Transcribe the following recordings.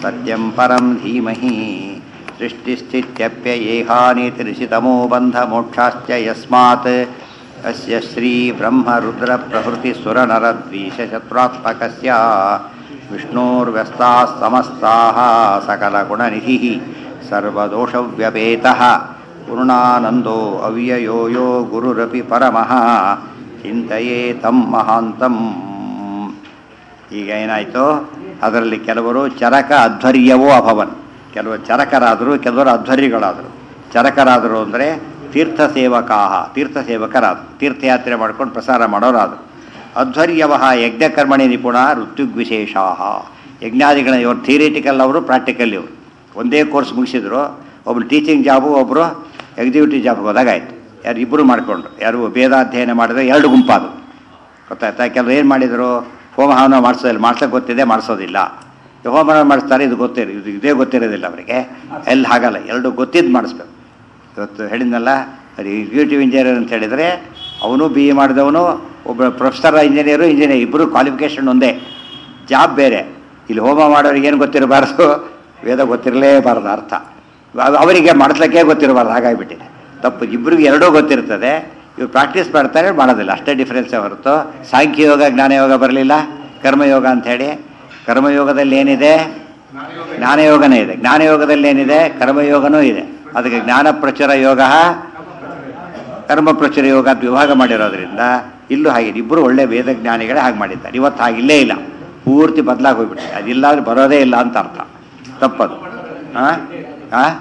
सत्यं परं धीमहि सृष्टिस्थित्यप्ययेहानितिरिषितमो बन्धमोक्षाश्च यस्मात् अस्य श्रीब्रह्मरुद्रप्रभृतिसुरनरद्वीषशत्रुरात्मकस्य विष्णोर्व्यस्ताः समस्ताः सकलगुणनिधिः सर्वदोषव्यपेतः पूर्णानन्दो अव्ययो यो गुरुरपि परमः ಚಿಂತೆಯೇ ತಂ ಮಹಾಂತಂ ಈಗ ಏನಾಯಿತು ಅದರಲ್ಲಿ ಕೆಲವರು ಚರಕ ಅಧ್ವರ್ಯವೋ ಅಭವನ್ ಕೆಲವರು ಚರಕರಾದರು ಕೆಲವರು ಅಧ್ವರ್ಯಗಳಾದರು ಚರಕರಾದರು ಅಂದರೆ ತೀರ್ಥ ಸೇವಕಾಹ ತೀರ್ಥ ಸೇವಕರಾದರು ತೀರ್ಥಯಾತ್ರೆ ಮಾಡ್ಕೊಂಡು ಪ್ರಸಾರ ಮಾಡೋರಾದರು ಅಧ್ವರ್ಯವ ಯಜ್ಞಕರ್ಮಣಿ ನಿಪುಣ ಋತ್ಯುಗ್ವಿಶೇಷಾ ಯಜ್ಞಾದಿಗಳ ಇವರು ಥಿಯರಿಟಿಕಲ್ ಅವರು ಪ್ರಾಕ್ಟಿಕಲ್ ಇವರು ಒಂದೇ ಕೋರ್ಸ್ ಮುಗಿಸಿದ್ರು ಒಬ್ಬರು ಟೀಚಿಂಗ್ ಜಾಬು ಒಬ್ಬರು ಎಕ್ಸಿಕ್ಯೂಟಿವ್ ಜಾಬ್ಗೆ ಹೋದಾಗಾಯ್ತು ಯಾರು ಇಬ್ಬರು ಮಾಡಿಕೊಂಡ್ರು ಯಾರು ವೇದಾಧ್ಯಯನ ಮಾಡಿದ್ರೆ ಎರಡು ಗುಂಪಾದು ಗೊತ್ತಾಯ್ತಾ ಕೆಲವರು ಏನು ಮಾಡಿದರು ಹೋಮ ಹವನ ಮಾಡಿಸೋದಿಲ್ಲ ಮಾಡ್ಸೋಕೆ ಗೊತ್ತಿದೆ ಮಾಡಿಸೋದಿಲ್ಲ ಹೋಮ ಮಾಡಿಸ್ತಾರೆ ಇದು ಗೊತ್ತಿರ ಇದು ಇದೇ ಗೊತ್ತಿರೋದಿಲ್ಲ ಅವರಿಗೆ ಎಲ್ಲಿ ಹಾಗಲ್ಲ ಎರಡು ಗೊತ್ತಿದ್ದು ಮಾಡಿಸ್ಬೇಕು ಇವತ್ತು ಹೇಳಿದ್ನಲ್ಲ ಅದು ಎಕ್ಸಿಕ್ಯೂಟಿವ್ ಇಂಜಿನಿಯರ್ ಅಂತ ಹೇಳಿದರೆ ಅವನು ಬಿ ಎ ಮಾಡಿದವನು ಒಬ್ಬ ಪ್ರೊಫೆಸರ್ ಇಂಜಿನಿಯರು ಇಂಜಿನಿಯರ್ ಇಬ್ಬರು ಕ್ವಾಲಿಫಿಕೇಷನ್ ಒಂದೇ ಜಾಬ್ ಬೇರೆ ಇಲ್ಲಿ ಹೋಮ ಮಾಡೋರಿಗೆ ಏನು ಗೊತ್ತಿರಬಾರ್ದು ವೇದ ಗೊತ್ತಿರಲೇಬಾರ್ದು ಅರ್ಥ ಅವರಿಗೆ ಮಾಡಿಸ್ಲಿಕ್ಕೆ ಗೊತ್ತಿರಬಾರ್ದು ಹಾಗಾಗಿಬಿಟ್ಟಿದೆ ತಪ್ಪು ಇಬ್ಬರಿಗೂ ಎರಡೂ ಗೊತ್ತಿರ್ತದೆ ಇವ್ರು ಪ್ರಾಕ್ಟೀಸ್ ಮಾಡ್ತಾರೆ ಮಾಡೋದಿಲ್ಲ ಅಷ್ಟೇ ಡಿಫ್ರೆನ್ಸೇ ಹೊರತು ಸಾಂಖ್ಯಯೋಗ ಜ್ಞಾನಯೋಗ ಬರಲಿಲ್ಲ ಕರ್ಮಯೋಗ ಅಂಥೇಳಿ ಕರ್ಮಯೋಗದಲ್ಲಿ ಏನಿದೆ ಜ್ಞಾನಯೋಗನೇ ಇದೆ ಜ್ಞಾನಯೋಗದಲ್ಲಿ ಏನಿದೆ ಕರ್ಮಯೋಗನೂ ಇದೆ ಅದಕ್ಕೆ ಜ್ಞಾನ ಪ್ರಚುರ ಯೋಗ ಕರ್ಮ ಪ್ರಚುರ ಯೋಗ ಅಂತ ವಿಭಾಗ ಮಾಡಿರೋದ್ರಿಂದ ಇಲ್ಲೂ ಹಾಗೆ ಇಬ್ಬರು ಒಳ್ಳೆ ವೇದಜ್ಞಾನಿಗಳೇ ಹಾಗೆ ಮಾಡಿದ್ದಾರೆ ಇವತ್ತು ಹಾಗಿಲ್ಲೇ ಇಲ್ಲ ಪೂರ್ತಿ ಬದಲಾಗಿ ಹೋಗ್ಬಿಟ್ಟಿದೆ ಅದಿಲ್ಲ ಅಂದ್ರೆ ಬರೋದೇ ಇಲ್ಲ ಅಂತ ಅರ್ಥ ತಪ್ಪದು ಹಾಂ ಹಾಂ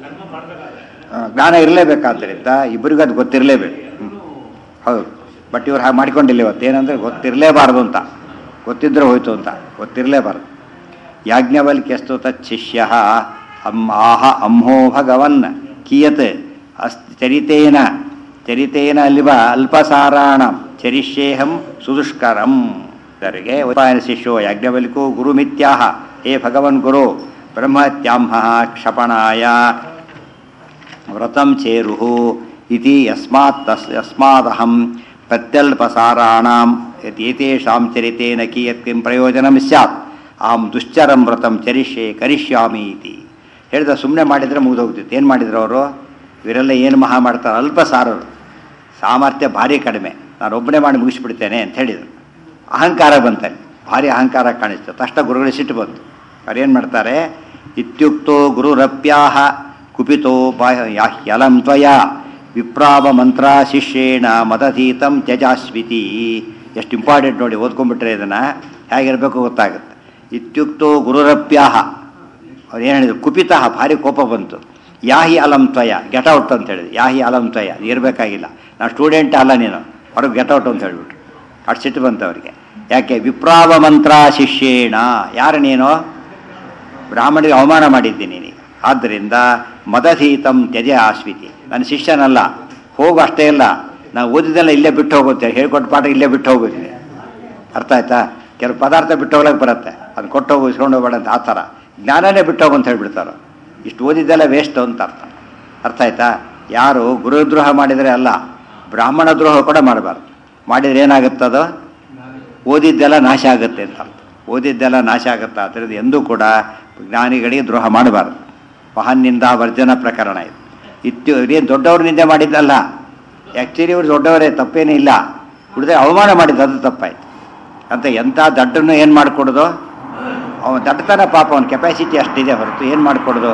ಜ್ಞಾನ ಇರಲೇಬೇಕಾದ್ದರಿಂದ ಇಬ್ಬರಿಗೂ ಅದು ಗೊತ್ತಿರಲೇಬೇಕು ಹೌದು ಬಟ್ ಇವ್ರು ಹಾಗೆ ಮಾಡ್ಕೊಂಡಿಲ್ಲ ಇವತ್ತು ಏನಂದರೆ ಗೊತ್ತಿರಲೇಬಾರ್ದು ಅಂತ ಗೊತ್ತಿದ್ರೆ ಹೋಯ್ತು ಅಂತ ಗೊತ್ತಿರಲೇಬಾರ್ದು ಯಾಜ್ಞವಲ್ಕ್ಯಸ್ತು ತಚ್ಚಿಷ್ಯ ಅಂ ಆಹ ಅಂಹೋ ಭಗವನ್ ಕಿಯತ್ ಅಸ್ ಚರಿತೇನ ಚರಿತೇನ ಅಲ್ವ ಅಲ್ಪಸಾರಾಣ ಚರಿಷ್ಯೇಹಂ ಸುದುಷ್ಕರಂ ಇವರಿಗೆ ಉಪಾಯನ ಶಿಷ್ಯೋ ಯಾಜ್ಞವಲ್ಕೋ ಗುರುಮಿತ್ಯಾಹ ಹೇ ಭಗವನ್ ಗುರು ಬ್ರಹ್ಮತ್ಯಾಂಹ ಕ್ಷಪಣಾಯ ವ್ರತಂ ಚೇರು ಇತಿ ಯಸ್ಮಾತ್ ತಸ್ ಯಸ್ಮಾದಹಂ ಪ್ರತ್ಯಲ್ಪಸಾರಾಣಾಂ ಏತೇಷಾಂ ಚರಿತೇನ ಕಿಯತ್ ಕಿಂ ಪ್ರಯೋಜನಂ ಸ್ಯಾತ್ ಅಹಂ ದುಶ್ಚರಂ ವ್ರತಂ ಚರಿಷ್ಯೆ ಕರಿಷ್ಯಾಮಿ ಇತಿ ಹೇಳಿದ ಸುಮ್ಮನೆ ಮಾಡಿದರೆ ಮುಗಿದೋಗ್ತಿತ್ತು ಏನು ಮಾಡಿದ್ರು ಅವರು ಇವರೆಲ್ಲ ಏನು ಮಹಾ ಮಾಡ್ತಾರೆ ಅಲ್ಪ ಸಾರರು ಸಾಮರ್ಥ್ಯ ಭಾರಿ ಕಡಿಮೆ ನಾನು ಒಬ್ಬನೇ ಮಾಡಿ ಮುಗಿಸ್ಬಿಡ್ತೇನೆ ಅಂತ ಹೇಳಿದರು ಅಹಂಕಾರ ಬಂತಾನೆ ಭಾರಿ ಅಹಂಕಾರ ಕಾಣಿಸ್ತು ತಕ್ಷಣ ಗುರುಗಳು ಸಿಟ್ಟು ಬಂತು ಅವ್ರು ಏನು ಮಾಡ್ತಾರೆ ಇತ್ಯುಕ್ತೋ ಗುರುರಪ್ಯಾಹ ಕುಪಿತೋ ಬಾಹ್ಯಲಂ ತ್ವಯ ವಿಪ್ರಾವ ಮಂತ್ರ ಶಿಷ್ಯೇಣ ಮದಧೀತಂ ತ್ಯಜಾಸ್ವಿತಿ ಎಷ್ಟು ಇಂಪಾರ್ಟೆಂಟ್ ನೋಡಿ ಓದ್ಕೊಂಡ್ಬಿಟ್ರೆ ಇದನ್ನು ಹೇಗಿರಬೇಕು ಗೊತ್ತಾಗುತ್ತೆ ಇತ್ಯುಕ್ತೋ ಗುರುರಪ್ಯಾಹ ಅವ್ರು ಏನು ಹೇಳಿದ್ರು ಕುಪಿತ ಭಾರಿ ಕೋಪ ಬಂತು ಯಾಹಿ ಅಲಂ ತ್ವಯ ಗೆಟ್ ಔಟ್ ಅಂತ ಹೇಳಿದ್ರು ಯಾಹಿ ಅಲಂ ತ್ವಯ ಇರಬೇಕಾಗಿಲ್ಲ ನಾನು ಸ್ಟೂಡೆಂಟ್ ಅಲ್ಲ ನೀನು ಹೊರಗೆ ಗೆಟ್ ಔಟ್ ಅಂತ ಹೇಳ್ಬಿಟ್ರು ಅಷ್ಟು ಸಿಟ್ಟು ಬಂತು ಅವರಿಗೆ ಯಾಕೆ ವಿಪ್ರಾವ ಮಂತ್ರ ಶಿಷ್ಯೇಣ ಯಾರು ನೀನು ಬ್ರಾಹ್ಮಣಿಗೆ ಅವಮಾನ ಮಾಡಿದ್ದೀನಿ ನೀನು ಆದ್ದರಿಂದ ಮದಧೀತಂ ತ್ಯಜ ಆಸ್ವಿತಿ ನನ್ನ ಶಿಷ್ಯನಲ್ಲ ಹೋಗು ಅಷ್ಟೇ ಇಲ್ಲ ನಾವು ಓದಿದ್ದೆಲ್ಲ ಇಲ್ಲೇ ಬಿಟ್ಟು ಹೋಗುತ್ತೆ ಹೇಳ್ಕೊಟ್ಟು ಪಾಠ ಇಲ್ಲೇ ಬಿಟ್ಟು ಹೋಗೋದಿದೆ ಅರ್ಥ ಆಯ್ತಾ ಕೆಲವು ಪದಾರ್ಥ ಬಿಟ್ಟು ಹೋಗ್ಲಿಕ್ಕೆ ಬರುತ್ತೆ ಅದು ಕೊಟ್ಟು ಹೋಗು ಇಸ್ಕೊಂಡು ಹೋಗ್ಬೇಡ ಅಂತ ಆ ಥರ ಜ್ಞಾನನೇ ಬಿಟ್ಟು ಹೋಗು ಅಂತ ಹೇಳ್ಬಿಡ್ತಾರೆ ಇಷ್ಟು ಓದಿದ್ದೆಲ್ಲ ವೇಸ್ಟ್ ಅಂತ ಅರ್ಥ ಅರ್ಥ ಆಯ್ತಾ ಯಾರು ಗುರುದ್ರೋಹ ಮಾಡಿದರೆ ಅಲ್ಲ ಬ್ರಾಹ್ಮಣ ದ್ರೋಹ ಕೂಡ ಮಾಡಬಾರ್ದು ಮಾಡಿದರೆ ಏನಾಗುತ್ತದೋ ಓದಿದ್ದೆಲ್ಲ ನಾಶ ಆಗುತ್ತೆ ಅಂತ ಅರ್ಥ ಓದಿದ್ದೆಲ್ಲ ನಾಶ ಆಗುತ್ತೆ ಅದರಿಂದ ಎಂದೂ ಕೂಡ ಜ್ಞಾನಿಗಳಿಗೆ ದ್ರೋಹ ಮಾಡಬಾರ್ದು ಮಹಾನ್ನಿಂದ ವರ್ಜನ ಪ್ರಕರಣ ಇದು ಇತ್ತು ಇದೇನು ದೊಡ್ಡವ್ರ ನಿಂದೆ ಮಾಡಿದ್ದಲ್ಲ ಆ್ಯಕ್ಚುಲಿ ಇವರು ದೊಡ್ಡವರೇ ತಪ್ಪೇನೇ ಇಲ್ಲ ಉಳಿದ್ರೆ ಅವಮಾನ ಮಾಡಿದ್ದು ಅದು ತಪ್ಪಾಯ್ತು ಅಂತ ಎಂಥ ದಡ್ಡನ್ನು ಏನು ಮಾಡಿಕೊಡೋದು ಅವನ ದಡ್ಡತನ ಪಾಪ ಅವನ ಕೆಪಾಸಿಟಿ ಅಷ್ಟಿದೆ ಹೊರತು ಏನು ಮಾಡಿಕೊಡೋದು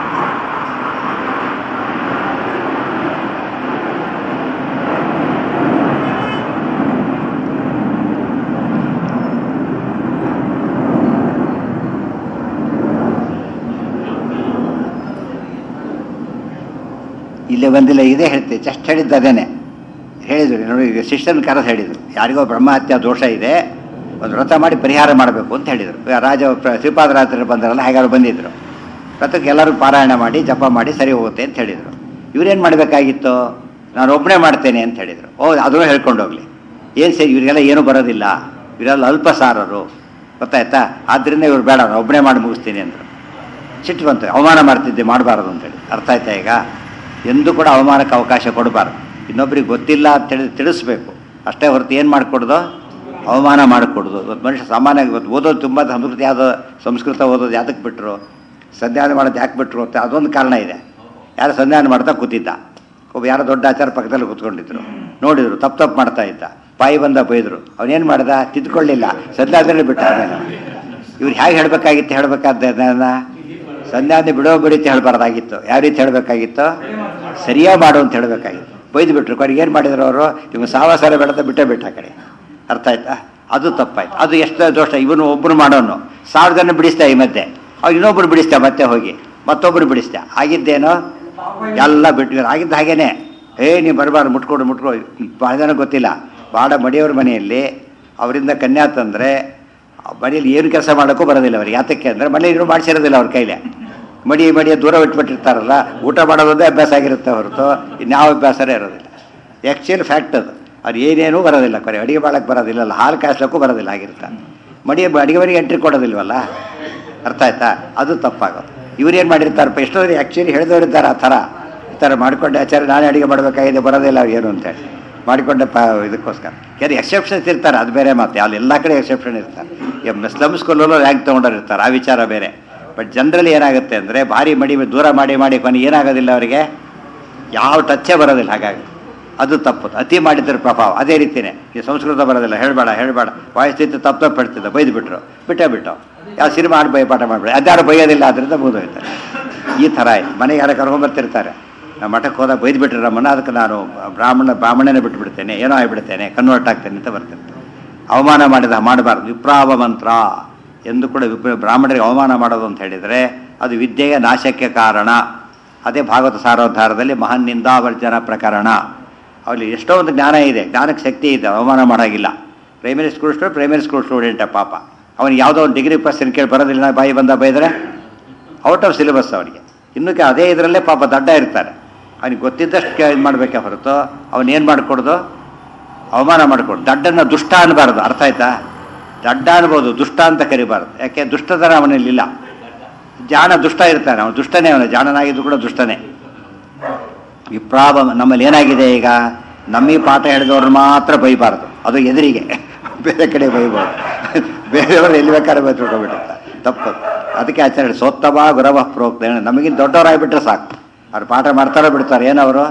ಇಲ್ಲೇ ಬಂದಿಲ್ಲ ಇದೇ ಹೇಳ್ತೆ ಜಸ್ಟ್ ಹೇಳಿದ್ದು ಅದೇನೆ ಹೇಳಿದ್ರು ನೋಡಿ ಈಗ ಶಿಷ್ಯನ ಕರೆದು ಹೇಳಿದರು ಯಾರಿಗೋ ಬ್ರಹ್ಮಹತ್ಯೆ ದೋಷ ಇದೆ ಒಂದು ವ್ರತ ಮಾಡಿ ಪರಿಹಾರ ಮಾಡಬೇಕು ಅಂತ ಹೇಳಿದರು ರಾಜ ಶ್ರೀಪಾದರಾತ್ರಿ ಬಂದರಲ್ಲ ಹಾಗಾದ್ರು ಬಂದಿದ್ದರು ವ್ರತಕ್ಕೆ ಎಲ್ಲರೂ ಪಾರಾಯಣ ಮಾಡಿ ಜಪ ಮಾಡಿ ಸರಿ ಹೋಗುತ್ತೆ ಅಂತ ಹೇಳಿದರು ಇವ್ರೇನು ಮಾಡಬೇಕಾಗಿತ್ತು ನಾನು ಒಬ್ಬನೇ ಮಾಡ್ತೇನೆ ಅಂತ ಹೇಳಿದರು ಓ ಅದನ್ನು ಹೇಳ್ಕೊಂಡು ಹೋಗಲಿ ಏನು ಸರಿ ಇವರಿಗೆಲ್ಲ ಏನೂ ಬರೋದಿಲ್ಲ ಇವರೆಲ್ಲ ಅಲ್ಪ ಸಾರರು ಗೊತ್ತಾಯ್ತಾ ಆದ್ದರಿಂದ ಇವ್ರು ಬೇಡ ನಾನು ಒಬ್ಬನೇ ಮಾಡಿ ಮುಗಿಸ್ತೀನಿ ಅಂದರು ಸಿಟ್ಟು ಬಂತು ಅವಮಾನ ಮಾಡ್ತಿದ್ದೆ ಮಾಡಬಾರ್ದು ಅಂತೇಳಿ ಅರ್ಥ ಆಯ್ತಾ ಈಗ ಎಂದೂ ಕೂಡ ಅವಮಾನಕ್ಕೆ ಅವಕಾಶ ಕೊಡಬಾರ್ದು ಇನ್ನೊಬ್ರಿಗೆ ಗೊತ್ತಿಲ್ಲ ಅಂತೇಳಿ ತಿಳಿಸ್ಬೇಕು ಅಷ್ಟೇ ಹೊರತು ಏನು ಮಾಡಿಕೊಡ್ದು ಅವಮಾನ ಮಾಡಿಕೊಡೋದು ಇವತ್ತು ಮನುಷ್ಯ ಸಾಮಾನ್ಯ ಇವತ್ತು ಓದೋದು ತುಂಬ ಸಂಸ್ಕೃತಿ ಯಾವುದೋ ಸಂಸ್ಕೃತ ಓದೋದು ಯಾತಕ್ಕೆ ಬಿಟ್ಟರು ಸಂಧ್ಯಾನ ಮಾಡೋದು ಯಾಕೆ ಬಿಟ್ಟರು ಅಂತ ಅದೊಂದು ಕಾರಣ ಇದೆ ಯಾರು ಸಂಧ್ಯಾನ ಮಾಡ್ತಾ ಕೂತಿದ್ದ ಒಬ್ಬ ಯಾರೋ ದೊಡ್ಡ ಆಚಾರ ಪಕ್ಕದಲ್ಲಿ ಕೂತ್ಕೊಂಡಿದ್ರು ನೋಡಿದ್ರು ತಪ್ಪು ತಪ್ಪು ಮಾಡ್ತಾ ಇದ್ದ ಬಾಯಿ ಬಂದ ಬೈದರು ಅವನೇನು ಮಾಡ್ದ ತಿದ್ಕೊಳ್ಳಿಲ್ಲ ಸಂಧ್ಯಾದಲ್ಲಿ ಬಿಟ್ಟ ಆಮೇಲೆ ಇವ್ರು ಹೇಗೆ ಹೇಳಬೇಕಾಗಿತ್ತು ಹೇಳಬೇಕಾದ ಸಂಧ್ಯಾನೆ ಬಿಡೋ ಬಿಡಿತ್ತು ಹೇಳಬಾರ್ದಾಗಿತ್ತು ಯಾವ ರೀತಿ ಹೇಳಬೇಕಾಗಿತ್ತು ಸರಿಯಾಗಿ ಮಾಡು ಅಂತ ಹೇಳಬೇಕಾಗಿತ್ತು ಬೈದು ಬಿಟ್ರು ಕೊನೆಗೆ ಏನು ಮಾಡಿದ್ರು ಅವರು ಇವಾಗ ಸಾವಾಸಾರ ಬೆಳೆದ ಬಿಟ್ಟೇ ಬಿಟ್ಟ ಆ ಕಡೆ ಅರ್ಥ ಆಯ್ತಾ ಅದು ತಪ್ಪಾಯ್ತು ಅದು ಎಷ್ಟು ದೋಷ ಇವನು ಒಬ್ಬರು ಮಾಡೋನು ಸಾವಿರ ಜನ ಬಿಡಿಸ್ತಾ ಈ ಮಧ್ಯೆ ಅವ್ರು ಇನ್ನೊಬ್ರು ಬಿಡಿಸ್ತಾ ಮತ್ತೆ ಹೋಗಿ ಮತ್ತೊಬ್ಬರು ಬಿಡಿಸ್ತಾ ಆಗಿದ್ದೇನೋ ಎಲ್ಲ ಬಿಟ್ಟು ಆಗಿದ್ದು ಹಾಗೇನೆ ಏ ನೀವು ಬರಬಾರ್ದು ಮುಟ್ಕೊಡು ಮುಟ್ಕೊ ಭಾಳ ಜನ ಗೊತ್ತಿಲ್ಲ ಭಾಳ ಮಡಿಯವ್ರ ಮನೆಯಲ್ಲಿ ಅವರಿಂದ ಕನ್ಯಾ ತಂದರೆ ಮನೆಯಲ್ಲಿ ಏನು ಕೆಲಸ ಮಾಡೋಕ್ಕೂ ಬರೋದಿಲ್ಲ ಅವ್ರಿಗೆ ಯಾತಕ್ಕೆ ಅಂದರೆ ಮನೇಲಿ ಇನ್ನೂ ಮಾಡಿಸಿರೋದಿಲ್ಲ ಅವ್ರ ಕೈಲೇ ಮಡಿ ಮಡಿಯ ದೂರ ಬಿಟ್ಬಿಟ್ಟಿರ್ತಾರಲ್ಲ ಊಟ ಮಾಡೋದೊಂದೇ ಅಭ್ಯಾಸ ಆಗಿರುತ್ತೆ ಹೊರತು ಇನ್ಯಾವ ಅಭ್ಯಾಸನೇ ಇರೋದಿಲ್ಲ ಆ್ಯಕ್ಚುಲಿ ಫ್ಯಾಕ್ಟ್ ಅದು ಅದು ಏನೇನೂ ಬರೋದಿಲ್ಲ ಕೊನೆ ಅಡುಗೆ ಮಾಡೋಕ್ಕೆ ಬರೋದಿಲ್ಲ ಹಾಲು ಕಾಯಿಸ್ಲಿಕ್ಕೂ ಬರೋದಿಲ್ಲ ಆಗಿರುತ್ತೆ ಮಡಿ ಅಡುಗೆ ಮನೆಗೆ ಎಂಟ್ರಿ ಕೊಡೋದಿಲ್ವಲ್ಲ ಅರ್ಥ ಆಯ್ತಾ ಅದು ತಪ್ಪಾಗೋದು ಇವ್ರು ಏನು ಮಾಡಿರ್ತಾರಪ್ಪ ಎಷ್ಟೋದ್ರೆ ಆ್ಯಕ್ಚುಲಿ ಹೇಳಿದವರಿದ್ದಾರೆ ಆ ಥರ ಈ ಥರ ಮಾಡ್ಕೊಂಡೆ ಆಚಾರ್ಯ ನಾನೇ ಅಡುಗೆ ಮಾಡಬೇಕಾಗಿದೆ ಬರೋದಿಲ್ಲ ಅವ್ರು ಏನು ಅಂತೇಳಿ ಮಾಡಿಕೊಂಡೆ ಪ ಇದಕ್ಕೋಸ್ಕರ ಯಾರು ಎಕ್ಸೆಪ್ಷನ್ಸ್ ಇರ್ತಾರೆ ಅದು ಬೇರೆ ಮಾತು ಅಲ್ಲಿ ಎಲ್ಲ ಕಡೆ ಎಕ್ಸೆಪ್ಷನ್ ಇರ್ತಾರೆ ಈಗ ಮುಸ್ಲಿಮ್ ಸ್ಕೂಲಲ್ಲೂ ರ್ಯಾಂಕ್ ತೊಗೊಂಡವ್ರು ಇರ್ತಾರೆ ಆ ವಿಚಾರ ಬೇರೆ ಬಟ್ ಜನರಲಿ ಏನಾಗುತ್ತೆ ಅಂದರೆ ಭಾರಿ ಮಡಿ ದೂರ ಮಾಡಿ ಮಾಡಿ ಕೊನೆ ಏನಾಗೋದಿಲ್ಲ ಅವರಿಗೆ ಯಾವ ಟಚ್ಚೇ ಬರೋದಿಲ್ಲ ಹಾಗಾಗಿ ಅದು ತಪ್ಪು ಅತಿ ಮಾಡಿದ್ರ ಪ್ರಭಾವ ಅದೇ ರೀತಿಯೇ ಈ ಸಂಸ್ಕೃತ ಬರೋದಿಲ್ಲ ಹೇಳಬೇಡ ಹೇಳಬೇಡ ವಾಯಸ್ಥಿತಿ ತಪ್ಪು ತಪ್ಪು ಹೇಳ್ತಿದ್ದ ಬೈದು ಬಿಟ್ರು ಬಿಟ್ಟೇ ಬಿಟ್ಟು ಯಾವ ಸಿನಿಮಾ ಆಡಿ ಬೈ ಪಾಠ ಮಾಡಬೇಡ ಅದ್ಯಾರು ಬೈಯೋದಿಲ್ಲ ಅದರಿಂದ ಮುಗಿದೋಯ್ತಾರೆ ಈ ಥರ ಆಯ್ತು ಮನೆಗೆ ಯಾರು ಕರ್ಕೊಂಬರ್ತಿರ್ತಾರೆ ನಮ್ಮ ಮಠಕ್ಕೆ ಹೋದಾಗ ಬೈದು ಬಿಟ್ರೆ ನಮ್ಮನ್ನ ಅದಕ್ಕೆ ನಾನು ಬ್ರಾಹ್ಮಣ ಬ್ರಾಹ್ಮಣನೇ ಬಿಟ್ಬಿಡ್ತೇನೆ ಏನೋ ಆಗಿಬಿಡ್ತೇನೆ ಕನ್ವರ್ಟ್ ಆಗ್ತೇನೆ ಅಂತ ಬರ್ತಿರ್ತಾರೆ ಅವಮಾನ ಮಾಡಿದ ಮಾಡಬಾರ್ದು ವಿಪ್ರಾವ ಮಂತ್ರ ಎಂದು ಕೂಡ ವಿಪ್ರ ಬ್ರಾಹ್ಮಣರಿಗೆ ಅವಮಾನ ಮಾಡೋದು ಅಂತ ಹೇಳಿದರೆ ಅದು ವಿದ್ಯೆಯ ನಾಶಕ್ಕೆ ಕಾರಣ ಅದೇ ಭಾಗವತ ಸಾರೋದ್ಧಾರದಲ್ಲಿ ಮಹಾನ್ ನಿಂದಾವರ್ಜನ ಪ್ರಕರಣ ಅಲ್ಲಿ ಎಷ್ಟೋ ಒಂದು ಜ್ಞಾನ ಇದೆ ಜ್ಞಾನಕ್ಕೆ ಶಕ್ತಿ ಇದೆ ಅವಮಾನ ಮಾಡೋಂಗಿಲ್ಲ primary school student primary school student ಪಾಪ ಅವನಿಗೆ ಯಾವುದೋ ಒಂದು ಡಿಗ್ರಿ ಪರ್ಸನ್ ಕೇಳಿ ಬರೋದಿಲ್ಲ ಬಾಯಿ ಬಂದ ಬೈದರೆ ಔಟ್ ಆಫ್ ಸಿಲೆಬಸ್ ಅವನಿಗೆ ಇನ್ನೂ ಅದೇ ಇದರಲ್ಲೇ ಪಾಪ ದಡ್ಡ ಇರ್ತಾರೆ ಅವನಿಗೆ ಗೊತ್ತಿದ್ದಷ್ಟು ಇದು ಮಾಡಬೇಕೆ ಹೊರತು ಅವನೇನು ಮಾಡಿಕೊಡ್ದು ಅವಮಾನ ಮಾಡಿಕೊಡು ದಡ್ಡನ್ನು ದುಷ್ಟ ಅನ್ನಬಾರ್ದು ಅರ್ಥ ಆಯ್ತಾ ದಡ್ಡ ಅನ್ಬೋದು ದುಷ್ಟ ಅಂತ ಕರಿಬಾರ್ದು ಯಾಕೆ ದುಷ್ಟತನ ಅವನಲ್ಲಿಲ್ಲ ಜಾಣ ದುಷ್ಟ ಇರ್ತಾನೆ ಅವನು ದುಷ್ಟನೇ ಅವನು ಜಾಣನಾಗಿದ್ದು ಕೂಡ ದುಷ್ಟನೇ ವಿಪ್ರಾವ ನಮ್ಮಲ್ಲಿ ಏನಾಗಿದೆ ಈಗ ನಮ್ಮೀ ಪಾಠ ಹೇಳಿದವ್ರು ಮಾತ್ರ ಬೈಬಾರ್ದು ಅದು ಎದುರಿಗೆ ಬೇರೆ ಕಡೆ ಬೈಬಾರ್ದು ಬೇರೆಯವರು ಎಲ್ಲಿ ಬೇಕಾದ್ರೆ ಬೈ ತಿಳ್ಕೊಬಿಟ್ಟಿರ್ತಾರೆ ತಪ್ಪು ಅದಕ್ಕೆ ಆಚರಣೆ ಸೋತ್ತಮ ಗುರವ ಪ್ರೋಕ್ತ ನಮಗಿಂತ ದೊಡ್ಡವರಾಗಿಬಿಟ್ರೆ ಸಾಕು ಅವ್ರು ಪಾಠ ಮಾಡ್ತಾರೋ ಬಿಡ್ತಾರೆ ಏನವರು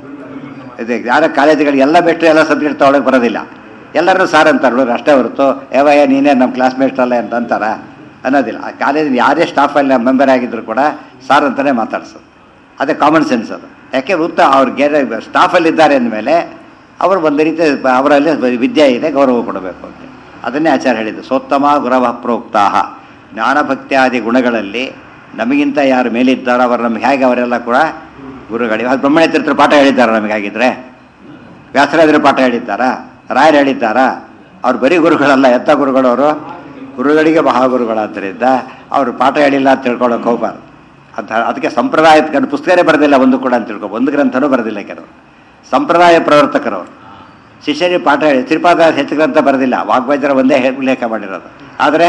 ಇದೆ ಯಾರ ಕಾಲೇಜುಗಳಿಗೆ ಎಲ್ಲ ಬಿಟ್ಟರೆ ಎಲ್ಲ ಸಬ್ಜೆಕ್ಟ್ ತೊಗೊಳಕ್ಕೆ ಬರೋದಿಲ್ಲ ಎಲ್ಲರೂ ಸಾರ್ ಅಂತಾರೆ ಹುಡುಗರು ಅಷ್ಟೇ ಹೊರತು ಏವಯ್ಯ ನೀನೇ ನಮ್ಮ ಕ್ಲಾಸ್ಮೇಟ್ ಅಲ್ಲ ಅಂತ ಅಂತಾರ ಅನ್ನೋದಿಲ್ಲ ಆ ಕಾಲೇಜಿನ ಯಾರೇ ಸ್ಟಾಫಲ್ಲಿ ಮೆಂಬರ್ ಆಗಿದ್ರು ಕೂಡ ಸಾರ್ ಅಂತಲೇ ಮಾತಾಡ್ಸೋದು ಅದೇ ಕಾಮನ್ ಸೆನ್ಸ್ ಅದು ಯಾಕೆ ವೃತ್ತ ಅವ್ರಿಗೆ ಸ್ಟಾಫಲ್ಲಿ ಇದ್ದಾರೆ ಅಂದಮೇಲೆ ಅವರು ಒಂದು ರೀತಿ ಅವರಲ್ಲಿ ವಿದ್ಯೆ ಇದೆ ಗೌರವ ಕೊಡಬೇಕು ಅಂತ ಅದನ್ನೇ ಆಚಾರ ಹೇಳಿದ್ದು ಸೋತ್ತಮ ಗುರವ ಪ್ರೋಕ್ತಾಹ ಜ್ಞಾನಭಕ್ತ್ಯಾದಿ ಗುಣಗಳಲ್ಲಿ ನಮಗಿಂತ ಯಾರು ಮೇಲಿದ್ದಾರೋ ಅವರು ನಮ್ಗೆ ಹೇಗೆ ಅವರೆಲ್ಲ ಕೂಡ ಗುರುಗಳು ಅದು ಬ್ರಹ್ಮಣ್ಯ ತೀರ್ಥರು ಪಾಠ ಹೇಳಿದ್ದಾರೆ ನಮಗೆ ಹಾಗಿದ್ರೆ ವ್ಯಾಸರಾಜರು ಪಾಠ ಹೇಳಿದ್ದಾರಾ ರಾಯರು ಹೇಳಿದ್ದಾರಾ ಅವ್ರು ಬರೀ ಗುರುಗಳಲ್ಲ ಎತ್ತ ಗುರುಗಳವರು ಗುರುಗಳಿಗೆ ಮಹಾಗುರುಗಳಾದ್ದರಿಂದ ಅವರು ಪಾಠ ಹೇಳಿಲ್ಲ ಅಂತ ತಿಳ್ಕೊಳಕ್ಕೆ ಹೋಗ್ಬಾರ್ದು ಅಂತ ಅದಕ್ಕೆ ಸಂಪ್ರದಾಯ ಕಂಡು ಪುಸ್ತಕನೇ ಬರೋದಿಲ್ಲ ಒಂದು ಕೂಡ ಅಂತ ತಿಳ್ಕೊ ಒಂದು ಗ್ರಂಥನೂ ಬರೋದಿಲ್ಲ ಕೆಲವರು ಸಂಪ್ರದಾಯ ಪ್ರವರ್ತಕರವರು ಶಿಷ್ಯರಿಗೆ ಪಾಠ ಹೇಳಿ ತ್ರಿಪಾದ ಹೆಚ್ಚು ಗ್ರಂಥ ಬರೋದಿಲ್ಲ ವಾಗ್ವೈದ್ಯರ ಒಂದೇ ಹೇ- ಉಲ್ಲೇಖ ಮಾಡಿರೋದು ಆದರೆ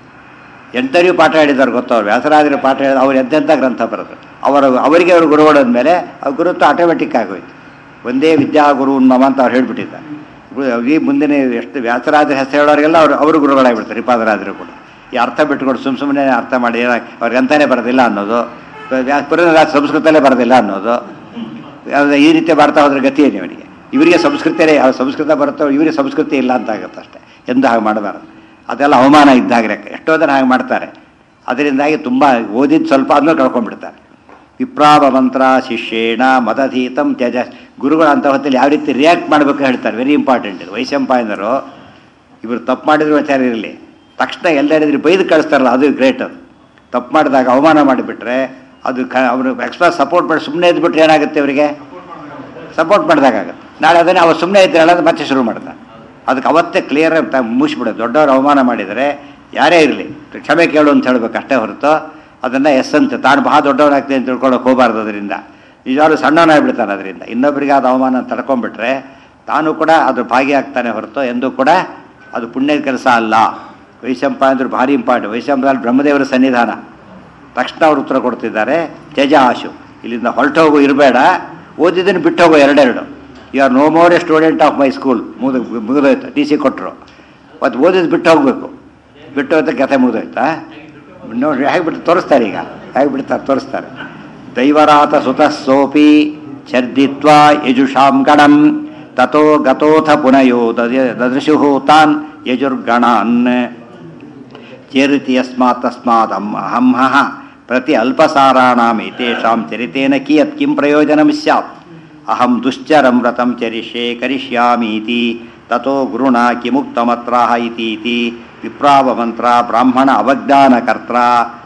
ಎಂಟರಿಗೂ ಪಾಠ ಹೇಳಿದವ್ರು ಗೊತ್ತವ್ರು ವ್ಯಾಸರಾಜರು ಪಾಠ ಹೇಳಿದ ಅವ್ರು ಎಂತೆಂಥ ಗ್ರಂಥ ಬರೋದು ಅವರು ಅವರಿಗೆ ಅವರು ಗುರುಗಳಾದ ಮೇಲೆ ಅವ್ರ ಗುರುತ್ವ ಆಟೋಮೆಟಿಕ್ ಆಗೋಯ್ತು ಒಂದೇ ವಿದ್ಯಾ ಗುರು ನಮ ಅಂತ ಅವ್ರು ಹೇಳ್ಬಿಟ್ಟಿದ್ದಾರೆ ಗು- ಈ ಮುಂದಿನ ಎಷ್ಟು ವ್ಯಾಸರಾಜರ ಹೆಸರು ಹೇಳೋರಿಗೆಲ್ಲ ಅವರು ಅವರು ಗುರುಗಳಾಗ್ಬಿಡ್ತಾರೆ ಶ್ರೀಪಾದರಾಜರು ಕೂಡ ಈ ಅರ್ಥ ಬಿಟ್ಟುಕೊಂಡು ಸುಮ್ಮ ಸುಮ್ಮನೆ ಅರ್ಥ ಮಾಡಿ ಏನಾಗ್- ಅವ್ರಿಗೆ ಅಂತಾನೆ ಬರೋದಿಲ್ಲ ಅನ್ನೋದು ವ್ಯಾ- ಪುರಂದರದಾಸ ಸಂಸ್ಕೃತಲ್ಲೇ ಬರೋದಿಲ್ಲ ಅನ್ನೋದು ಯಾವ್ದು ಈ ರೀತಿ ಮಾಡ್ತಾ ಹೋದ್ರೆ ಗತಿ ಏನು ಇವನಿಗೆ ಇವರಿಗೆ ಸಂಸ್ಕೃತಿಯೇ ಯಾವ ಸಂಸ್ಕೃತ ಬರುತ್ತೋ ಇವರಿಗೆ ಸಂಸ್ಕೃತಿ ಇಲ್ಲ ಅಂತ ಆಗುತ್ತೆ ಅಷ್ಟೇ ಎಂದು ಹಾಗೆ ಮಾಡಬಾರ್ದು ಅದೆಲ್ಲ ಅವಮಾನ ಇದ್ದಾಗ ಲೆಕ್ಕ ಎಷ್ಟೋ ಜನ ಹಾಗೆ ಮಾಡ್ತಾರೆ ಅದರಿಂದಾಗಿ ತುಂಬ ಓದಿದ್ದು ಸ್ವಲ್ಪ ಅದನ್ನು ಕಳ್ಕೊಂಡ್ಬಿಡ್ತಾರೆ ವಿಪ್ರಾವ ಮಂತ್ರ ಶಿಷ್ಯೇಣ ಮದಧೀತಂ ತ್ಯಜ ಗುರುಗಳು ಅಂತ ಹೊತ್ತಲ್ಲಿ ಯಾವ ರೀತಿ ರಿಯಾಕ್ಟ್ ಮಾಡಬೇಕು ಹೇಳ್ತಾರೆ ವೆರಿ ಇಂಪಾರ್ಟೆಂಟ್ ಇದು ವೈಶಂಪಾಯನರು ಇವರು ತಪ್ಪು ಮಾಡಿದ್ರು ವಿಚಾರ ಇರಲಿ ತಕ್ಷಣ ಎಲ್ಲ ಹೇಳಿದ್ರೆ ಬೈದು ಕಳಿಸ್ತಾರಲ್ಲ ಅದು ಗ್ರೇಟ್ ಅದು ತಪ್ಪು ಮಾಡಿದಾಗ ಅವಮಾನ ಮಾಡಿಬಿಟ್ರೆ ಅದು ಕ ಅವರು ಎಕ್ಸ್ಟ್ರಾ ಸಪೋರ್ಟ್ ಮಾಡಿ ಸುಮ್ಮನೆ ಇದ್ಬಿಟ್ರೆ ಏನಾಗುತ್ತೆ ಅವರಿಗೆ ಸಪೋರ್ಟ್ ಮಾಡಿದಾಗುತ್ತೆ ನಾಳೆ ಅದನ್ನೇ ಅವ ಸುಮ್ಮನೆ ಇದ್ರಲ್ಲ ಅದು ಮತ್ತೆ ಶುರು ಮಾಡ್ತಾನೆ ಅದಕ್ಕೆ ಅವತ್ತೇ ಕ್ಲಿಯರ್ ಅಂತ ಮುಗಿಸ್ಬಿಡೋದು ದೊಡ್ಡವರು ಅವಮಾನ ಮಾಡಿದರೆ ಯಾರೇ ಇರಲಿ ಕ್ಷಮೆ ಕೇಳು ಅಂತ ಹೇಳ್ಬೇಕು ಅಷ್ಟೇ ಹೊರತು ಅದನ್ನು ಎಸ್ ಅಂತ ತಾನು ಬಹಳ ದೊಡ್ಡವನಾಗ್ತೇನೆ ಅಂತ ತಿಳ್ಕೊಳಕ್ಕೆ ಹೋಗಬಾರ್ದು ಅದರಿಂದ ನಿಜವಾಗ್ಲೂ ಸಣ್ಣವನಾಗ್ಬಿಡ್ತಾನೆ ಅದರಿಂದ ಇನ್ನೊಬ್ಬರಿಗೆ ಅದು ಅವಮಾನ ತಡ್ಕೊಂಡ್ಬಿಟ್ರೆ ತಾನು ಕೂಡ ಅದು ಭಾಗಿಯಾಗ್ತಾನೆ ಹೊರತು ಎಂದೂ ಕೂಡ ಅದು ಪುಣ್ಯದ ಕೆಲಸ ಅಲ್ಲ ವೈಶಂಪ ಅಂದ್ರೆ ಭಾರಿ ಇಂಪಾರ್ಟೆಂಟ್ ವೈಶಂಪದಲ್ಲಿ ಬ್ರಹ್ಮದೇವರ ಸನ್ನಿಧಾನ ತಕ್ಷಣ ಅವ್ರು ಉತ್ತರ ಕೊಡ್ತಿದ್ದಾರೆ ತ್ಯಜ ಆಶು ಇಲ್ಲಿಂದ ಹೊರಟೋಗು ಇರಬೇಡ ಓದಿದ್ದನ್ನು ಬಿಟ್ಟು ಹೋಗೋ ಎರಡೆರಡು you are no more a student of my school ಮುಗಿದು ಮುಗಿದೋಯ್ತು ಟಿ ಸಿ ಕೊಟ್ಟರು ಮತ್ತು ಓದಿದ್ ಬಿಟ್ಟು ಹೋಗ್ಬೇಕು ಬಿಟ್ಟು ಹೋದ ಕತೆ ಮುಗಿದೋಯ್ತಾ ನೋಡಿ ಹೇಗೆ ಬಿಟ್ಟು ತೋರಿಸ್ತಾರೆ ಈಗ ಹೇಗೆ ಬಿಡ್ತಾರೆ ತೋರಿಸ್ತಾರೆ ದೈವರಾತ ಸುತಃ ಸೋಪಿ ಛರ್ದಿತ್ವ ಯಜುಷಾಂ ಗಣಂ ತಥೋ ಗತೋಥ ಪುನಯೋ ದದೃಶು ತಾನ್ ಯಜುರ್ಗಣಾನ್ ಚೇರಿತಿ ಯಸ್ಮಾತ್ ತಸ್ಮಾತ್ ಅಹಂ ಅಹಂಹಃ ಪ್ರತಿ ಅಲ್ಪಸಾರಾಣಾಂ ಏತೇಷಾಂ ಚರಿತೇನ ಕಿಯತ್ ಕಿಂ ಪ್ರಯೋಜನಂ ಸ್ಯಾತ್ ಅಹಂ ದುಶ್ಚರಂ ವ್ರತಂ ಚರಿಷ್ಯೆ ಕರಿಷ್ಯಾಮೀತಿ ತಥೋ ಗುರುಣ ಕಿಮುಕ್ತಮತ್ರಾಹ ಇತೀತಿ ವಿಪ್ರಾವಮಂತ್ರ ಬ್ರಾಹ್ಮಣ ಅವಜ್ಞಾನಕರ್ತ್ರ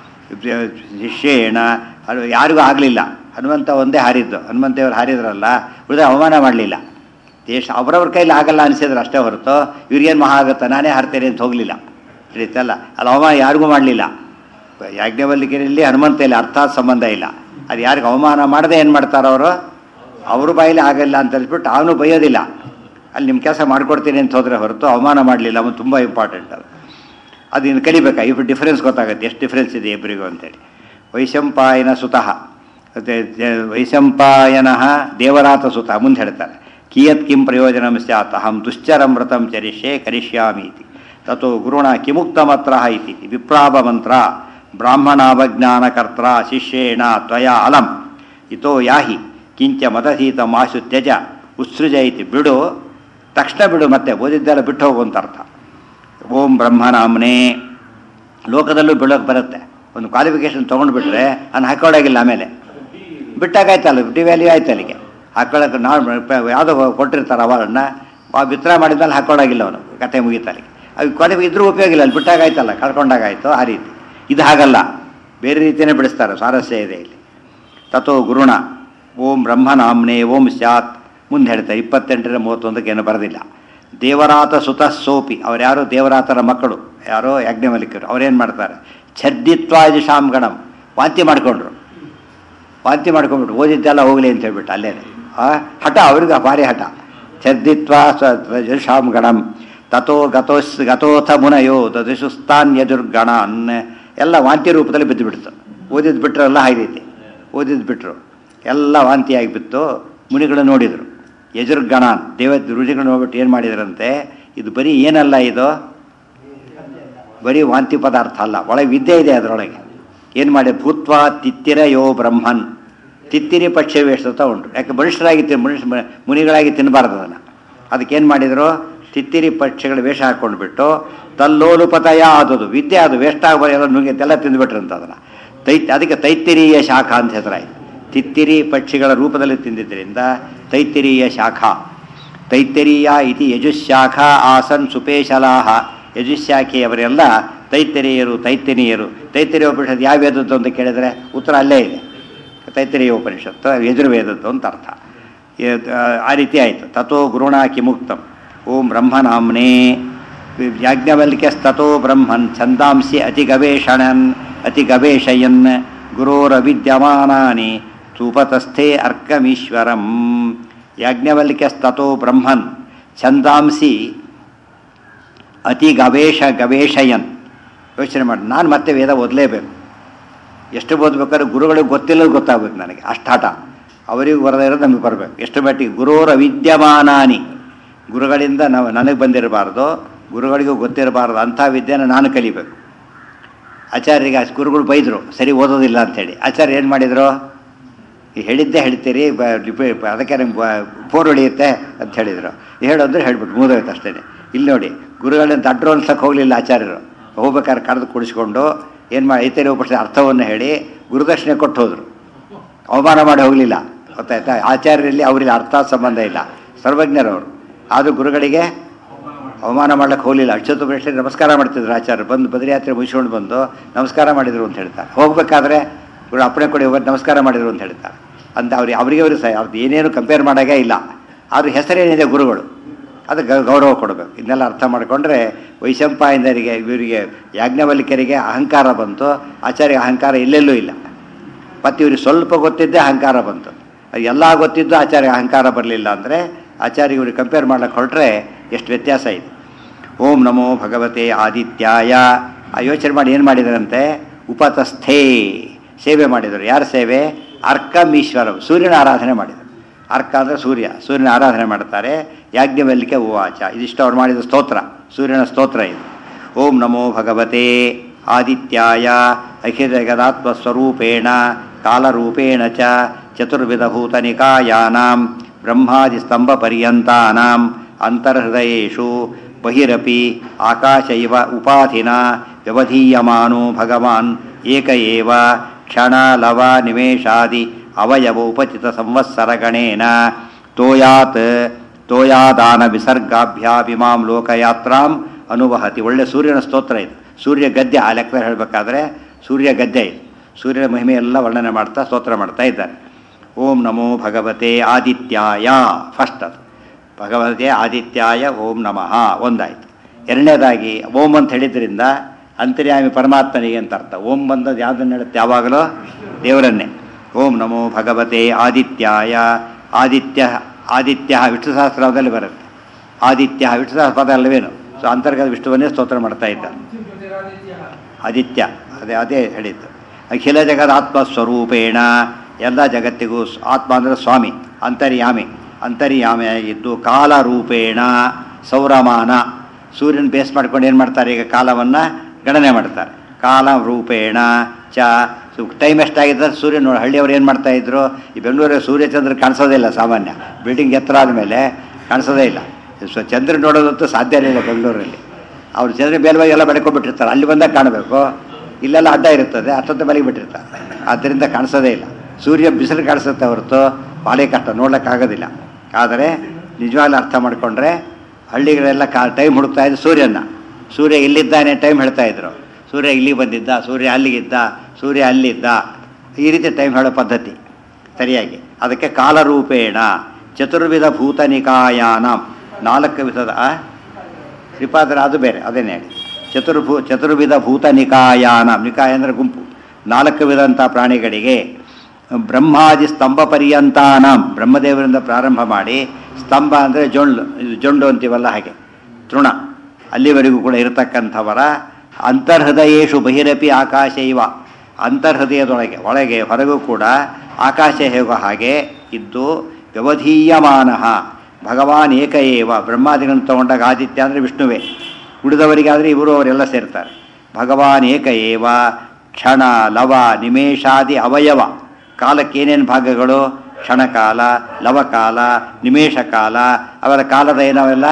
ಶಿಷ್ಯೇಣ ಅದು ಯಾರಿಗೂ ಆಗಲಿಲ್ಲ ಹನುಮಂತ ಒಂದೇ ಹಾರಿದ್ದು ಹನುಮಂತೇವರು ಹಾರಿದ್ರಲ್ಲ ಉಳಿದ ಅವಮಾನ ಮಾಡಲಿಲ್ಲ ದೇಶ ಅವರವ್ರ ಕೈಲಿ ಆಗಲ್ಲ ಅನಿಸಿದ್ರೆ ಅಷ್ಟೇ ಹೊರತು ಇವ್ರಿಗೇನು ಮಹಾ ಆಗುತ್ತಾ ನಾನೇ ಹಾರ್ತೇನೆ ಅಂತ ಹೋಗಲಿಲ್ಲ ತಿಳಿತಲ್ಲ ಅಲ್ಲಿ ಅವಮಾನ ಯಾರಿಗೂ ಮಾಡಲಿಲ್ಲ ಯಾಜ್ಞವಲ್ಲಿಕೆಯಲ್ಲಿ ಹನುಮಂತ ಇಲ್ಲ ಅರ್ಥಾತ್ ಸಂಬಂಧ ಇಲ್ಲ ಅದು ಯಾರಿಗೆ ಅವಮಾನ ಮಾಡದೆ ಏನು ಮಾಡ್ತಾರೋ ಅವರು ಅವ್ರ ಬಾಯಲ್ಲಿ ಆಗಲ್ಲ ಅಂತ ಹೇಳ್ಬಿಟ್ಟು ಅವನು ಬೈಯೋದಿಲ್ಲ ಅಲ್ಲಿ ನಿಮ್ಮ ಕೆಲಸ ಮಾಡ್ಕೊಡ್ತೀನಿ ಅಂತ ಹೋದರೆ ಹೊರತು ಅವಮಾನ ಮಾಡಲಿಲ್ಲ ಅವನು ತುಂಬ ಇಂಪಾರ್ಟೆಂಟ್ ಅದು ಅದು ಇನ್ನು ಕಲಿಬೇಕಾ ಇವ್ರು ಡಿಫ್ರೆನ್ಸ್ ಗೊತ್ತಾಗುತ್ತೆ ಎಷ್ಟು ಡಿಫ್ರೆನ್ಸ್ ಇದೆ ಇಬ್ಬರಿಗೂ ಅಂತೇಳಿ ವೈಶಂಪಾಯನ ಸುತಃ ಮತ್ತು ವೈಶಂಪಾಯನ ದೇವರಾತ ಸುತ ಮುಂದೆ ಹೇಳ್ತಾರೆ ಕಿಯತ್ ಕಿಂ ಪ್ರಯೋಜನಂ ಸ್ಯಾತ್ ಅಹಂ ದುಶ್ಚರಂ ವ್ರತಂ ಚರಿಷ್ಯೆ ಕರಿಷ್ಯಾಮಿ ಇತಿ ತಥೋ ಗುರುಣ ಕಿಮುಕ್ತಮತ್ರ ಇತಿ ವಿಪ್ರಾಭ ಮಂತ್ರ ಬ್ರಾಹ್ಮಣಾವಜ್ಞಾನಕರ್ತ್ರ ಶಿಷ್ಯೇಣ ತ್ವಯ ಅಲಂ ಇತೋ ಯಾಹಿ ಕಿಂಚ ಮದಸೀತ ಮಾಶು ತ್ಯಜ ಉತ್ಸೃಜ ಇತಿ ಬಿಡು ತಕ್ಷಣ ಬಿಡು ಮತ್ತೆ ಓದಿದ್ದೆಲ್ಲ ಬಿಟ್ಟು ಹೋಗು ಅಂತ ಅರ್ಥ ಓಂ ಬ್ರಹ್ಮನಾಮ್ನೇ ಲೋಕದಲ್ಲೂ ಬಿಡೋಕೆ ಬರುತ್ತೆ ಒಂದು ಕ್ವಾಲಿಫಿಕೇಶನ್ ತೊಗೊಂಡ್ಬಿಟ್ರೆ ನಾನು ಹಾಕೊಳ್ಳೋಗಿಲ್ಲ ಆಮೇಲೆ ಬಿಟ್ಟಾಗಾಯ್ತಲ್ಲ ಡಿ ವ್ಯಾಲ್ಯೂ ಆಯ್ತು ಅಲ್ಲಿಗೆ ಹಾಕೊಳ್ಳೋಕೆ ನಾವು ಯಾವುದೋ ಕೊಟ್ಟಿರ್ತಾರೆ ಅವಾರ್ಡನ್ನ ಆ ವಿತ್ರ ಮಾಡಿದ್ಮೇಲೆ ಹಾಕೊಳ್ಳೋಗಿಲ್ಲ ಅವನು ಕತೆ ಮುಗೀತು ಅಲ್ಲಿಗೆ ಅದು ಕೊನೆಗೆ ಇದ್ರೂ ಉಪಯೋಗ ಇಲ್ಲ ಅಲ್ಲಿ ಬಿಟ್ಟಾಗಾಯ್ತಲ್ಲ ಕಳ್ಕೊಂಡಾಗಾಯ್ತು ಆ ರೀತಿ ಇದು ಹಾಗಲ್ಲ ಬೇರೆ ರೀತಿಯೇ ಬಿಡಿಸ್ತಾರೆ ಸ್ವಾರಸ್ಯ ಇದೆ ಇಲ್ಲಿ ತಥೋ ಗುರುಣ ಓಂ ಬ್ರಹ್ಮನಾಮ್ನೇ ಓಂ ಸ್ಯಾತ್ ಮುಂದೆ ಹೇಳ್ತಾರೆ ಇಪ್ಪತ್ತೆಂಟರ ಮೂವತ್ತೊಂದಕ್ಕೆ ಏನು ಬರೆದಿಲ್ಲ ದೇವರಾತ ಸುತಃ ಸೋಪಿ ಅವ್ರು ಯಾರೋ ದೇವರಾತರ ಮಕ್ಕಳು ಯಾರೋ ಯಾಜ್ಞವಲಿಕರು ಅವ್ರೇನು ಮಾಡ್ತಾರೆ ಛರ್ದಿತ್ವಾಜಿ ಶಾಮ್ಗಣಂ ವಾಂತಿ ಮಾಡಿಕೊಂಡ್ರು ವಾಂತಿ ಮಾಡ್ಕೊಂಡ್ಬಿಟ್ಟು ಓದಿದ್ದೆಲ್ಲ ಹೋಗಲಿ ಅಂತ ಹೇಳ್ಬಿಟ್ಟು ಅಲ್ಲೇ ಹಠ ಅವ್ರಿಗೆ ಭಾರಿ ಹಠ ಛರ್ದಿತ್ವ ಶಾಮ್ಗಣಂ ತಥೋ ಗತೋಸ್ ಗತೋಥ ಮುನಯೋ ದದಿಶುಸ್ತಾನ್ ಯಜುರ್ಗಣಾನ್ ಎಲ್ಲ ವಾಂತಿ ರೂಪದಲ್ಲಿ ಬಿದ್ದು ಬಿಡ್ತು ಓದಿದ್ದು ಬಿಟ್ರೆಲ್ಲ ಹಾಗೈತಿ ಓದಿದ್ದು ಬಿಟ್ರು ಎಲ್ಲ ವಾಂತಿಯಾಗಿ ಬಿತ್ತು ಮುನಿಗಳು ನೋಡಿದರು ಯಜುರ್ಗಣಾನ್ ದೇವ ರುಚಿಗಳು ನೋಡ್ಬಿಟ್ಟು ಏನು ಮಾಡಿದ್ರಂತೆ ಇದು ಬರೀ ಏನಲ್ಲ ಇದು ಬರೀ ವಾಂತಿ ಪದಾರ್ಥ ಅಲ್ಲ ಒಳಗೆ ವಿದ್ಯೆ ಇದೆ ಅದರೊಳಗೆ ಏನು ಮಾಡಿ ಭೂತ್ವ ತಿತ್ತಿರ ಯೋ ಬ್ರಹ್ಮನ್ ತಿತ್ತಿರಿ ಪಕ್ಷ ವೇಷತ ಉಂಟು ಯಾಕೆ ಮನುಷ್ಯರಾಗಿ ತಿನ್ ಮನುಷ್ಯ ಮುನಿಗಳಾಗಿ ತಿನ್ನಬಾರ್ದು ಅದನ್ನು ಅದಕ್ಕೇನು ಮಾಡಿದರು ತಿತ್ತಿರಿ ಪಕ್ಷಿಗಳ ವೇಷ ಹಾಕ್ಕೊಂಡ್ಬಿಟ್ಟು ತಲ್ಲೋಲುಪತಯ ಆದದು ವಿದ್ಯೆ ಅದು ವೇಸ್ಟ್ ಆಗಬಾರ ಎಲ್ಲ ನುಂಗೆಲ್ಲ ತಿಂದುಬಿಟ್ರಂತ ಅದನ್ನು ತೈತ್ ಅದಕ್ಕೆ ತೈತ್ತಿರೀಯ ಶಾಖ ಅಂತ ಹೆಸರಾಯಿತು ತಿತ್ತಿರಿ ಪಕ್ಷಿಗಳ ರೂಪದಲ್ಲಿ ತಿಂದಿದ್ದರಿಂದ ತೈತ್ತಿರೀಯ ಶಾಖಾ ತೈತ್ತರೀಯ ಇತಿ ಯಜುಶಾಖ ಆಸನ್ ಸುಪೇಶಲಾಹ ಯಜುಶಾಖೆಯವರೆಲ್ಲ ತೈತ್ತರೀಯರು ತೈತ್ತಿನೀಯರು ತೈತ್ತರೀಯ ಉಪನಿಷತ್ ಯಾವ ವೇದದ್ದು ಅಂತ ಕೇಳಿದರೆ ಉತ್ತರ ಅಲ್ಲೇ ಇದೆ ತೈತ್ತರೀಯ ಉಪನಿಷತ್ತು ಯಜುರ್ವೇದದ್ದು ಅಂತ ಅರ್ಥ ಆ ರೀತಿ ಆಯಿತು ತಥೋ ಗುರುಣ ಕಿಮುಕ್ತಂ ಓಂ ಬ್ರಹ್ಮನಾಮ್ನೇ ಯಾಜ್ಞವಲ್ಕ್ಯಸ್ತೋ ಬ್ರಹ್ಮನ್ ಛಂದಾಂಸಿ ಅತಿ ಗವೇಷಣನ್ ಅತಿ ಗವೇಷಯನ್ ಗುರೋರವಿದ್ಯಮಾನಾನಿ ಸೂಪತಸ್ಥೆ ಅರ್ಕಮೀಶ್ವರಂ ಯಾಜ್ಞವಲ್ಕ್ಯಸ್ತೋ ಬ್ರಹ್ಮನ್ ಛಂದಾಂಸಿ ಅತಿ ಗವೇಷ ಗವೇಷಯನ್ ಯೋಚನೆ ಮಾಡಿ ನಾನು ಮತ್ತೆ ವೇದ ಓದಲೇಬೇಕು ಎಷ್ಟು ಓದ್ಬೇಕಾದ್ರೆ ಗುರುಗಳಿಗೆ ಗೊತ್ತಿಲ್ಲದು ಗೊತ್ತಾಗಬೇಕು ನನಗೆ ಅಷ್ಟಾಟ ಅವರಿಗೆ ಬರದೇ ಇರೋದು ನಮಗೆ ಬರಬೇಕು ಎಷ್ಟು ಮಟ್ಟಿಗೆ ಗುರೋರ ವಿದ್ಯಮಾನಾನಿ ಗುರುಗಳಿಂದ ನಾವು ನನಗೆ ಬಂದಿರಬಾರ್ದು ಗುರುಗಳಿಗೂ ಗೊತ್ತಿರಬಾರ್ದು ಅಂಥ ವಿದ್ಯೆನ ನಾನು ಕಲಿಬೇಕು ಆಚಾರ್ಯರಿಗೆ ಗುರುಗಳು ಬೈದರು ಸರಿ ಓದೋದಿಲ್ಲ ಅಂಥೇಳಿ ಆಚಾರ್ಯ ಏನು ಮಾಡಿದರು ಈ ಹೇಳಿದ್ದೇ ಹೇಳ್ತೀರಿ ಬ ರಿಪೇ- ಅದಕ್ಕೆ ನಂಗೆ ಫೋನ್ ಹೊಡೆಯುತ್ತೆ ಅಂತ ಹೇಳಿದರು ಹೇಳೋದ್ರೆ ಹೇಳ್ಬಿಟ್ಟು ಮುಗಿದೋಯ್ತು ಅಷ್ಟೇ ಇಲ್ಲಿ ನೋಡಿ ಗುರುಗಳನ್ನ ಅಡ್ರು ಅನ್ಸಕ್ಕೆ ಹೋಗಲಿಲ್ಲ ಆಚಾರ್ಯರು ಹೋಗ್ಬೇಕಾದ್ರೆ ಕರೆದು ಕುಡಿಸ್ಕೊಂಡು ಏನು ಮಾಡಿ ಐತರಿ ಉಪನಿಷತ್ ಅರ್ಥವನ್ನು ಹೇಳಿ ಗುರುದಕ್ಷಿಣೆ ಕೊಟ್ಟು ಹೋದರು ಅವಮಾನ ಮಾಡಿ ಹೋಗಲಿಲ್ಲ ಗೊತ್ತಾಯ್ತಾ ಆಚಾರ್ಯರಲ್ಲಿ ಅವರಿಗೆ ಅರ್ಥ ಸಂಬಂಧ ಇಲ್ಲ ಸರ್ವಜ್ಞರವರು ಆದರೂ ಗುರುಗಳಿಗೆ ಅವಮಾನ ಮಾಡ್ಲಿಕ್ಕೆ ಹೋಗಲಿಲ್ಲ ಅಕ್ಷತ ಉಪನಿಷತ್ ನಮಸ್ಕಾರ ಮಾಡ್ತಿದ್ರು ಆಚಾರ್ಯರು ಬಂದು ಬದ್ರಿಯಾತ್ರೆ ಮುಗಿಸ್ಕೊಂಡು ಬಂದು ನಮಸ್ಕಾರ ಮಾಡಿದರು ಅಂತ ಹೇಳ್ತಾರೆ ಹೋಗ್ಬೇಕಾದ್ರೆ ಗುರು ಅಪ್ಪಣೆ ಕೊಡಿ ಹೋಗಿ ನಮಸ್ಕಾರ ಮಾಡಿದರು ಅಂತ ಹೇಳ್ತಾರೆ ಅಂತ ಅವ್ರಿಗೆ ಅವರಿಗೆ ಅವರು ಸಹ ಅವ್ರದ್ದು ಏನೇನು ಕಂಪೇರ್ ಮಾಡೋಂಗೇ ಇಲ್ಲ ಆದ್ರೆ ಹೆಸರೇನಿದೆ ಗುರುಗಳು ಅದಕ್ಕೆ ಗೌರವ ಕೊಡಬೇಕು ಇದನ್ನೆಲ್ಲ ಅರ್ಥ ಮಾಡಿಕೊಂಡ್ರೆ ವೈಶಂಪಾಯನರಿಗೆ ಇವರಿಗೆ ಯಾಜ್ಞವಲ್ಕ್ಯರಿಗೆ ಅಹಂಕಾರ ಬಂತು ಆಚಾರ್ಯ ಅಹಂಕಾರ ಎಲ್ಲೆಲ್ಲೂ ಇಲ್ಲ ಮತ್ತು ಇವ್ರಿಗೆ ಸ್ವಲ್ಪ ಗೊತ್ತಿದ್ದೇ ಅಹಂಕಾರ ಬಂತು ಎಲ್ಲ ಗೊತ್ತಿದ್ದು ಆಚಾರ್ಯ ಅಹಂಕಾರ ಬರಲಿಲ್ಲ ಅಂದರೆ ಆಚಾರ್ಯ ಇವ್ರಿಗೆ ಕಂಪೇರ್ ಮಾಡ್ಲಿಕ್ಕೆ ಹೊರಟ್ರೆ ಎಷ್ಟು ವ್ಯತ್ಯಾಸ ಇದೆ ಓಂ ನಮೋ ಭಗವತೆ ಆದಿತ್ಯಾಯ ಆ ಯೋಚನೆ ಮಾಡಿ ಏನು ಮಾಡಿದರಂತೆ ಉಪತಸ್ಥೇ ಸೇವೆ ಮಾಡಿದರು ಯಾರ ಸೇವೆ ಅರ್ಕಮೀಶ್ವರ ಸೂರ್ಯನ ಆರಾಧನೆ ಮಾಡಿದರು ಅರ್ಕ ಅಂದರೆ ಸೂರ್ಯ ಸೂರ್ಯನ ಆರಾಧನೆ ಮಾಡ್ತಾರೆ ಯಾಜ್ಞವಲ್ಕ್ಯ ಉವಾಚ ಇದಿಷ್ಟು ಅವ್ರು ಮಾಡಿದ ಸ್ತೋತ್ರ ಸೂರ್ಯನ ಸ್ತೋತ್ರ ಇದು ಓಂ ನಮೋ ಭಗವತೆ ಆದಿತ್ಯಾಯ ಅಖಿಲ ಜಗದಾತ್ಮಸ್ವರೂಪೇಣ ಕಾಲರೂಪೇಣ ಚ ಚತುರ್ವಿಧಭೂತನಿಕಾಯಾನಾಂ ಬ್ರಹ್ಮಾದಿಸ್ತಂಭಪರ್ಯಂತಾನಾಂ ಅಂತರ್ಹೃದಯೇಷು ಬಹಿರಪಿ ಆಕಾಶ ಇವ ಉಪಾಧಿನ ವ್ಯವಧೀಯಮಾನೋ ಭಗವಾನ್ ಏಕ ಏವ ಕ್ಷಣ ಲವ ನಿಮೇಷಾದಿ ಅವಯವ ಉಪಚಿತ ಸಂವತ್ಸರಗಣೇನ ತೋಯಾತ್ ತೋಯಾದಾನ ವಿಸರ್ಗಾಭ್ಯಾಭಿಮಾಂ ಲೋಕಯಾತ್ರಾಂ ಅನುವಹತಿ ಒಳ್ಳೆ ಸೂರ್ಯನ ಸ್ತೋತ್ರ ಇದು ಸೂರ್ಯ ಗದ್ದೆ ಆ ಲೆಕ್ಕ ಹೇಳಬೇಕಾದ್ರೆ ಸೂರ್ಯ ಗದ್ದೆ ಇದು ಸೂರ್ಯನ ಮಹಿಮೆ ಎಲ್ಲ ವರ್ಣನೆ ಮಾಡ್ತಾ ಸ್ತೋತ್ರ ಮಾಡ್ತಾ ಇದ್ದಾರೆ ಓಂ ನಮೋ ಭಗವತೆ ಆದಿತ್ಯಾಯ ಫಸ್ಟ್ ಅದು ಭಗವತೆ ಆದಿತ್ಯಾಯ ಓಂ ನಮಃ ಒಂದಾಯಿತು ಎರಡನೇದಾಗಿ ಓಂ ಅಂತ ಹೇಳಿದ್ರಿಂದ ಅಂತರ್ಯಾಮಿ ಪರಮಾತ್ಮನಿಗೆ ಅಂತ ಅರ್ಥ ಓಂ ಬಂದದ್ದು ಯಾವುದನ್ನು ಹೇಳುತ್ತೆ ಯಾವಾಗಲೂ ದೇವರನ್ನೇ ಓಂ ನಮೋ ಭಗವತೆ ಆದಿತ್ಯಾಯ ಆದಿತ್ಯ ಆದಿತ್ಯ ವಿಷ್ಣು ಸಹಸ್ರದಲ್ಲಿ ಬರುತ್ತೆ ಆದಿತ್ಯ ವಿಷ್ಣು ಸಹಸ್ರ ಪದ ಅಲ್ಲವೇನು ಸೊ ಅಂತರ್ಗತ ವಿಷ್ಣುವನ್ನೇ ಸ್ತೋತ್ರ ಮಾಡ್ತಾ ಇದ್ದಾರೆ ಆದಿತ್ಯ ಅದೇ ಅದೇ ಹೇಳಿದ್ದು ಅಖಿಲ ಜಗದ ಆತ್ಮಸ್ವರೂಪೇಣ ಎಲ್ಲ ಜಗತ್ತಿಗೂ ಸ್- ಆತ್ಮ ಅಂದರೆ ಸ್ವಾಮಿ ಅಂತರ್ಯಾಮಿ ಅಂತರ್ಯಾಮಿಯಾಗಿದ್ದು ಕಾಲರೂಪೇಣ ಸೌರಮಾನ ಸೂರ್ಯನ ಬೇಸ್ ಮಾಡ್ಕೊಂಡು ಏನು ಮಾಡ್ತಾರೆ ಈಗ ಕಾಲವನ್ನು ಗಣನೆ ಮಾಡ್ತಾರೆ ಕಾಲ ರೂಪೇಣ ಚ ಟೈಮ್ ಎಷ್ಟಾಗಿದ್ದರೆ ಸೂರ್ಯ ನೋಡಿ ಹಳ್ಳಿಯವ್ರು ಏನು ಮಾಡ್ತಾ ಇದ್ರು ಈ ಬೆಂಗಳೂರಲ್ಲಿ ಸೂರ್ಯಚಂದ್ರ ಕಾಣಿಸೋದೇ ಇಲ್ಲ ಸಾಮಾನ್ಯ ಬಿಲ್ಡಿಂಗ್ ಎತ್ತರ ಆದಮೇಲೆ ಕಾಣಿಸೋದೇ ಇಲ್ಲ ಸೊ ಚಂದ್ರ ನೋಡೋದಂತೂ ಸಾಧ್ಯನೇ ಇಲ್ಲ ಬೆಂಗಳೂರಲ್ಲಿ ಅವ್ರು ಚಂದ್ರ ಮೇಲ್ವಾಗಿ ಎಲ್ಲ ಬೆಳ್ಕೊಂಡ್ಬಿಟ್ಟಿರ್ತಾರೆ ಅಲ್ಲಿ ಬಂದಾಗ ಕಾಣಬೇಕು ಇಲ್ಲೆಲ್ಲ ಅಡ್ಡ ಇರುತ್ತದೆ ಅಷ್ಟೊತ್ತ ಮಲಗಿ ಬಿಟ್ಟಿರ್ತಾರೆ ಆದ್ದರಿಂದ ಕಾಣಿಸೋದೇ ಇಲ್ಲ ಸೂರ್ಯ ಬಿಸಿಲು ಕಾಣಿಸುತ್ತೆ ಹೊರತು ಭಾಳ ಕಷ್ಟ ನೋಡ್ಲಿಕ್ಕಾಗೋದಿಲ್ಲ ಆದರೆ ನಿಜವಾಗ್ಲೂ ಅರ್ಥ ಮಾಡಿಕೊಂಡ್ರೆ ಹಳ್ಳಿಗಳೆಲ್ಲ ಕಾ ಟೈಮ್ ಹುಡುಕ್ತಾ ಇದ್ರು ಸೂರ್ಯನ ಸೂರ್ಯ ಇಲ್ಲಿದ್ದಾನೆ ಟೈಮ್ ಹೇಳ್ತಾ ಇದ್ರು ಸೂರ್ಯ ಇಲ್ಲಿ ಬಂದಿದ್ದ ಸೂರ್ಯ ಅಲ್ಲಿಗಿದ್ದ ಸೂರ್ಯ ಅಲ್ಲಿದ್ದ ಈ ರೀತಿ ಟೈಮ್ ಹೇಳೋ ಪದ್ಧತಿ ಸರಿಯಾಗಿ ಅದಕ್ಕೆ ಕಾಲರೂಪೇಣ ಚತುರ್ವಿಧ ಭೂತನಿಕಾಯಾನ ನಾಲ್ಕು ವಿಧದ ಆ? ಶ್ರೀಪಾದರ ಅದು ಬೇರೆ ಅದೇನೇ ಹೇಳಿ ಚತುರ್ಭೂ ಚತುರ್ವಿಧ ಭೂತ ನಿಕಾಯಾನ ನಿಕಾಯ ಅಂದರೆ ಗುಂಪು ನಾಲ್ಕು ವಿಧಂಥ ಪ್ರಾಣಿಗಳಿಗೆ ಬ್ರಹ್ಮಾದಿ ಸ್ತಂಭ ಪರ್ಯಂತಾನ ಬ್ರಹ್ಮದೇವರಿಂದ ಪ್ರಾರಂಭ ಮಾಡಿ ಸ್ತಂಭ ಅಂದರೆ ಜೊಂಡು ಇದು ಜೊಂಡು ಅಂತೀವಲ್ಲ ಹಾಗೆ ತೃಣ ಅಲ್ಲಿವರೆಗೂ ಕೂಡ ಇರತಕ್ಕಂಥವರ ಅಂತರ್ಹೃದಯೇಶು ಬಹಿರಪಿ ಆಕಾಶ ಇವ ಅಂತರ್ಹೃದಯದೊಳಗೆ ಒಳಗೆ ಹೊರಗೂ ಕೂಡ ಆಕಾಶ ಹೇಗೋ ಹಾಗೆ ಇದ್ದು ವ್ಯವಧೀಯಮಾನ ಭಗವಾನ್ ಏಕ ಏವ ಬ್ರಹ್ಮಾದಿಗಳನ್ನು ತಗೊಂಡಾಗ ಆದಿತ್ಯ ಅಂದರೆ ವಿಷ್ಣುವೇ ಉಳಿದವರಿಗಾದರೆ ಇವರು ಅವರೆಲ್ಲ ಸೇರ್ತಾರೆ ಭಗವಾನ್ ಏಕ ಏವ ಕ್ಷಣ ಲವ ನಿಮೇಷಾದಿ ಅವಯವ ಕಾಲಕ್ಕೆ ಏನೇನು ಭಾಗಗಳು ಕ್ಷಣಕಾಲ ಲವಕಾಲ ನಿಮೇಷ ಕಾಲ ಅವರ ಕಾಲದ ಏನವೆಲ್ಲ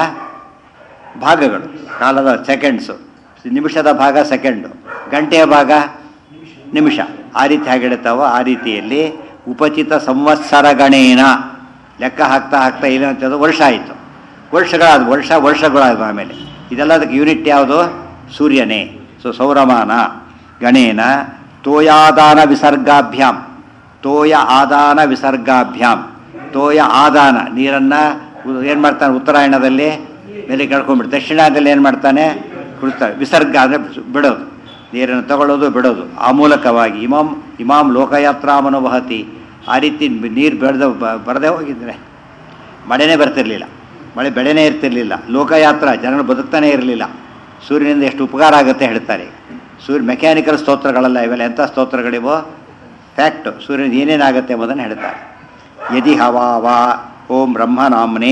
ಭಾಗಗಳು ಕಾಲದ ಸೆಕೆಂಡ್ಸು ನಿಮಿಷದ ಭಾಗ ಸೆಕೆಂಡು ಗಂಟೆಯ ಭಾಗ ನಿಮಿಷ ಆ ರೀತಿ ಹೇಗಿಡುತ್ತಾವೋ ಆ ರೀತಿಯಲ್ಲಿ ಉಪಚಿತ ಸಂವತ್ಸರ ಗಣೇನ ಲೆಕ್ಕ ಹಾಕ್ತಾ ಹಾಕ್ತಾ ಏನಂತದ್ದು ವರ್ಷ ಆಯಿತು ವರ್ಷಗಳಾದ ವರ್ಷ ವರ್ಷಗಳಾದ ಆಮೇಲೆ ಇದೆಲ್ಲದಕ್ಕೆ ಯೂನಿಟ್ ಯಾವುದು ಸೂರ್ಯನೇ ಸೊ ಸೌರಮಾನ ಗಣೇನ ತೋಯಾದಾನ ವಿಸರ್ಗಾಭ್ಯಾಮ್ ತೋಯ ಆದಾನ ವಿಸರ್ಗಾಭ್ಯಾಮ್ ತೋಯ ಆದಾನ ನೀರನ್ನು ಏನು ಮಾಡ್ತಾನೆ ಉತ್ತರಾಯಣದಲ್ಲಿ ಮೇಲೆ ಕೆಳ್ಕೊಂಡ್ಬಿಟ್ಟು ದಕ್ಷಿಣದಲ್ಲಿ ಏನು ಮಾಡ್ತಾನೆ ಕುಡಿಸ್ತಾರೆ ವಿಸರ್ಗ ಅಂದರೆ ಬಿಡೋದು ನೀರನ್ನು ತಗೊಳ್ಳೋದು ಬಿಡೋದು ಆ ಮೂಲಕವಾಗಿ ಇಮಾಮ್ ಇಮಾಮ್ ಲೋಕಯಾತ್ರಾಮನುವಹತಿ ಆ ರೀತಿ ನೀರು ಬೆಳೆದ ಬರದೇ ಹೋಗಿದ್ರೆ ಮಳೆನೇ ಬರ್ತಿರ್ಲಿಲ್ಲ ಮಳೆ ಬೆಳೆನೇ ಇರ್ತಿರ್ಲಿಲ್ಲ ಲೋಕಯಾತ್ರ ಜನಗಳು ಬದುಕ್ತಾನೆ ಇರಲಿಲ್ಲ ಸೂರ್ಯನಿಂದ ಎಷ್ಟು ಉಪಕಾರ ಆಗುತ್ತೆ ಹೇಳ್ತಾರೆ ಈಗ ಸೂರ್ಯ ಮೆಕ್ಯಾನಿಕಲ್ ಸ್ತೋತ್ರಗಳೆಲ್ಲ ಇವೆಲ್ಲ ಎಂಥ ಸ್ತೋತ್ರಗಳಿವೋ ಫ್ಯಾಕ್ಟು ಸೂರ್ಯನ ಏನೇನಾಗುತ್ತೆ ಎಂಬುದನ್ನು ಹೇಳ್ತಾರೆ ಯದಿ ಹವಾ ವಾ ಓಂ ಬ್ರಹ್ಮನಾಮ್ನೇ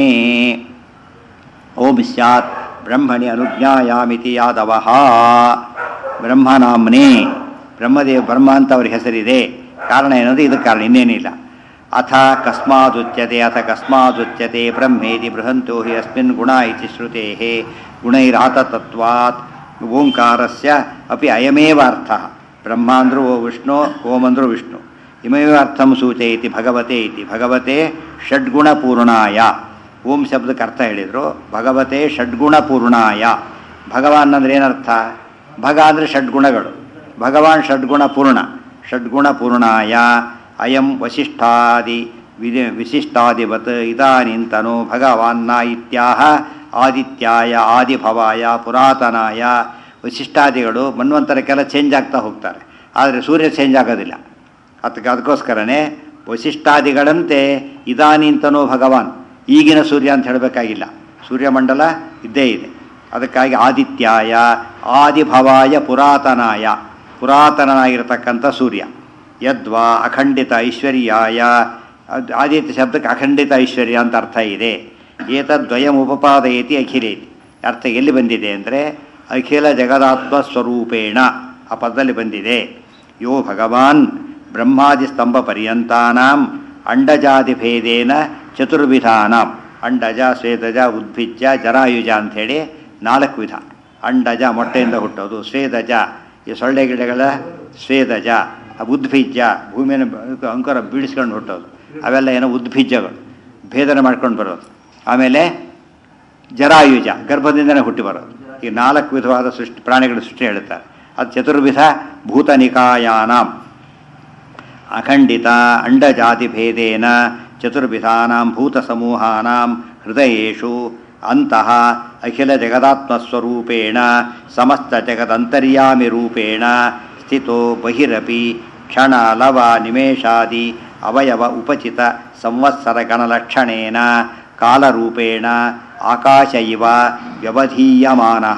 ಓಂ ಸ್ಯಾತ್ ಬ್ರಹ್ಮಣಿ ಅನುಜ್ಞಾಯಾಮಿತಿ ಯಾದವಃ ಬ್ರಹ್ಮನಾಮ್ನೇ ಬ್ರಹ್ಮದೇವ ಬ್ರಹ್ಮ ಅಂತ ಅವ್ರ ಹೆಸರಿದೆ ಕಾರಣ ಏನಂದ್ರೆ ಇದು ಕಾರಣ ಇನ್ನೇನಿಲ್ಲ ಅಥ ಕಸ್ಮಾದುಚ್ಯತೆ ಅಥ ಕಸ್ಮಾದುಚ್ಯತೆ ಬ್ರಹ್ಮೇತಿ ಬೃಹಂತೋ ಹಿ ಅಸ್ಮಿನ್ ಗುಣ ಇತಿ ಶ್ರುತೆ ಗುಣೈರಾತತತ್ವಾತ್ ಓಂಕಾರಸ್ಯ ಅಪಿ ಅಯಮೇವ ಅರ್ಥ ಬ್ರಹ್ಮ ಅಂದ್ರೂ ವಿಷ್ಣು ಓಂ ಅಂದ್ರೂ ವಿಷ್ಣು ಇಮೇವ ಅರ್ಥಂ ಸೂಚಯತಿ ಭಗವತೆ ಇತಿ ಭಗವತೆ ಷಡ್ಗುಣಪೂರ್ಣಾಯ ಓಂ ಶಬ್ದಕ್ಕೆ ಅರ್ಥ ಹೇಳಿದರು ಭಗವತೆ ಷಡ್ಗುಣಪೂರ್ಣಾಯ ಭಗವಾನ್ ಅಂದ್ರೆ ಏನರ್ಥ ಭಗ ಅಂದರೆ ಷಡ್ಗುಣಗಳು ಭಗವಾನ್ ಷಡ್ಗುಣ ಪೂರ್ಣ ಷಡ್ಗುಣ ಪೂರ್ಣಾಯ ಅಯಂ ವಸಿಷ್ಠಾದಿ ವಿಧಿ ವಿಶಿಷ್ಟಾದಿವತ್ ಇದಾನಿಂತನು ಭಗವಾನ್ನ ಇತ್ಯಾಹ ಆದಿತ್ಯಾಯ ಆದಿಭವಾಯ ಪುರಾತನಾಯ ವಶಿಷ್ಠಾದಿಗಳು ಮನ್ವಂತರಕ್ಕೆಲ್ಲ ಚೇಂಜ್ ಆಗ್ತಾ ಹೋಗ್ತಾರೆ ಆದರೆ ಸೂರ್ಯ ಚೇಂಜ್ ಆಗೋದಿಲ್ಲ ಅದಕ್ಕೆ ಅದಕ್ಕೋಸ್ಕರನೇ ವಶಿಷ್ಠಾದಿಗಳಂತೆ ಇದಾನಿಂತನೋ ಭಗವಾನ್ ಈಗಿನ ಸೂರ್ಯ ಅಂತ ಹೇಳಬೇಕಾಗಿಲ್ಲ ಸೂರ್ಯಮಂಡಲ ಇದ್ದೇ ಇದೆ ಅದಕ್ಕಾಗಿ ಆದಿತ್ಯಾಯ ಆದಿಭವಾಯ ಪುರಾತನಾಯ ಪುರಾತನನಾಗಿರತಕ್ಕಂಥ ಸೂರ್ಯ ಯದ್ವಾ ಅಖಂಡಿತ ಐಶ್ವರ್ಯಾಯ ಅದ್- ಆದಿತ್ಯ ಶಬ್ದಕ್ಕೆ ಅಖಂಡಿತ ಐಶ್ವರ್ಯ ಅಂತ ಅರ್ಥ ಇದೆ ಏತದ್ವಯಂ ಉಪಪಾದಯತಿ ಅಖಿಲೇತಿ ಅರ್ಥ ಎಲ್ಲಿ ಬಂದಿದೆ ಅಂದರೆ ಅಖಿಲ ಜಗದಾತ್ಮ ಸ್ವರೂಪೇಣ ಆ ಪದದಲ್ಲಿ ಬಂದಿದೆ ಯೋ ಭಗವಾನ್ ಬ್ರಹ್ಮಾದಿ ಸ್ತಂಭ ಪರ್ಯಂತಾನಾಂ ಅಂಡಜಾತಿ ಭೇದೇನ ಚತುರ್ವಿಧಾನಾಂ ಅಂಡಜ ಸ್ವೇದಜ ಉದ್ಭಿಜ್ಜ ಜರಾಯುಜ ಅಂಥೇಳಿ ನಾಲ್ಕು ವಿಧ ಅಂಡಜ ಮೊಟ್ಟೆಯಿಂದ ಹುಟ್ಟೋದು ಸ್ವೇದಜ ಈ ಸೊಳ್ಳೆ ಗಿಡಗಳ ಸ್ವೇದಜ ಉದ್ಭಿಜ್ಜ ಭೂಮಿಯನ್ನು ಅಂಕುರ ಬೀಳಿಸ್ಕೊಂಡು ಹುಟ್ಟೋದು ಅವೆಲ್ಲ ಏನೋ ಉದ್ಭಿಜ್ಜಗಳು ಭೇದನ ಮಾಡ್ಕೊಂಡು ಬರೋದು ಆಮೇಲೆ ಜರಾಯುಜ ಗರ್ಭದಿಂದನೇ ಹುಟ್ಟಿ ಬರೋದು ಈ ನಾಲ್ಕು ವಿಧವಾದ ಸೃಷ್ಟಿ ಪ್ರಾಣಿಗಳ ಸೃಷ್ಟಿ ಹೇಳುತ್ತಾರೆ ಅದು ಚತುರ್ವಿಧ ಭೂತನಿಕಾಯಾನಾಂ ಅಖಂಡಿತ ಅಂಡಜಾತಿ ಭೇದೇನ ಚತುರ್ವಿಧಾನಾಂ ಭೂತಸಮೂಹಾನಾಂ ಹೃದಯೇಷು ಅಂತಹ ಅಖಿಲ ಜಗದಾತ್ಮಸ್ವರೂಪೇಣ ಸಮಸ್ತ ಜಗದಂತರ್ಯಾಮಿ ರೂಪೇಣ ಸ್ಥಿತೋ ಬಹಿರಪಿ ಕ್ಷಣ ಲವ ನಿಮೇಷಾದಿ ಅವಯವ ಉಪಚಿತ ಸಂವತ್ಸರ ಗಣಲಕ್ಷಣೇನ ಕಾಲರೂಪೇಣ ಆಕಾಶ ಇವ ವ್ಯವಧೀಯಮಾನಃ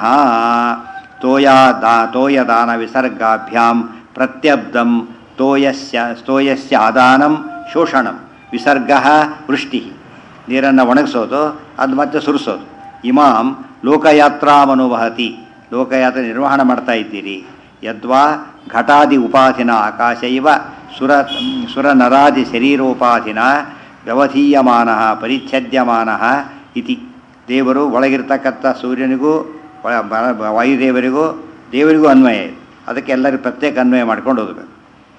ತೋಯಾದಾ ತೋಯದಾನ ವಿಸರ್ಗಾಭ್ಯಾಂ ಪ್ರತ್ಯಬ್ಧಂ ತೋಯಸ್ಯ ತೋಯಸ್ಯ ಆದಾನಂ ಶೋಷಣಂ ವಿಸರ್ಗ ವೃಷ್ಟಿ ನೀರನ್ನು ಒಣಗಿಸೋದು ಅದು ಮತ್ತೆ ಸುರಿಸೋದು ಇಮಾಂ ಲೋಕಯಾತ್ರಾಮನುವಹತಿ ಲೋಕಯಾತ್ರೆ ನಿರ್ವಹಣೆ ಮಾಡ್ತಾ ಇದ್ದೀರಿ ಯದ್ವಾ ಘಟಾದಿ ಉಪಾಧಿನ ಆಕಾಶ ಇವ ಸುರ ಸುರನರಾದಿ ಶರೀರೋಪಾಧಿನ ವ್ಯವಧೀಯಮಾನ ಪರಿಚ್ಛೇದ್ಯಮಾನ ಇತಿ ದೇವರು ಒಳಗಿರ್ತಕ್ಕಂಥ ಸೂರ್ಯನಿಗೂ ವ- ಬ- ವಾಯುದೇವರಿಗೂ ದೇವರಿಗೂ ಅನ್ವಯ ಇದೆ ಅದಕ್ಕೆ ಎಲ್ಲರಿಗೂ ಪ್ರತ್ಯೇಕ ಅನ್ವಯ ಮಾಡ್ಕೊಂಡು ಹೋಗಬೇಕು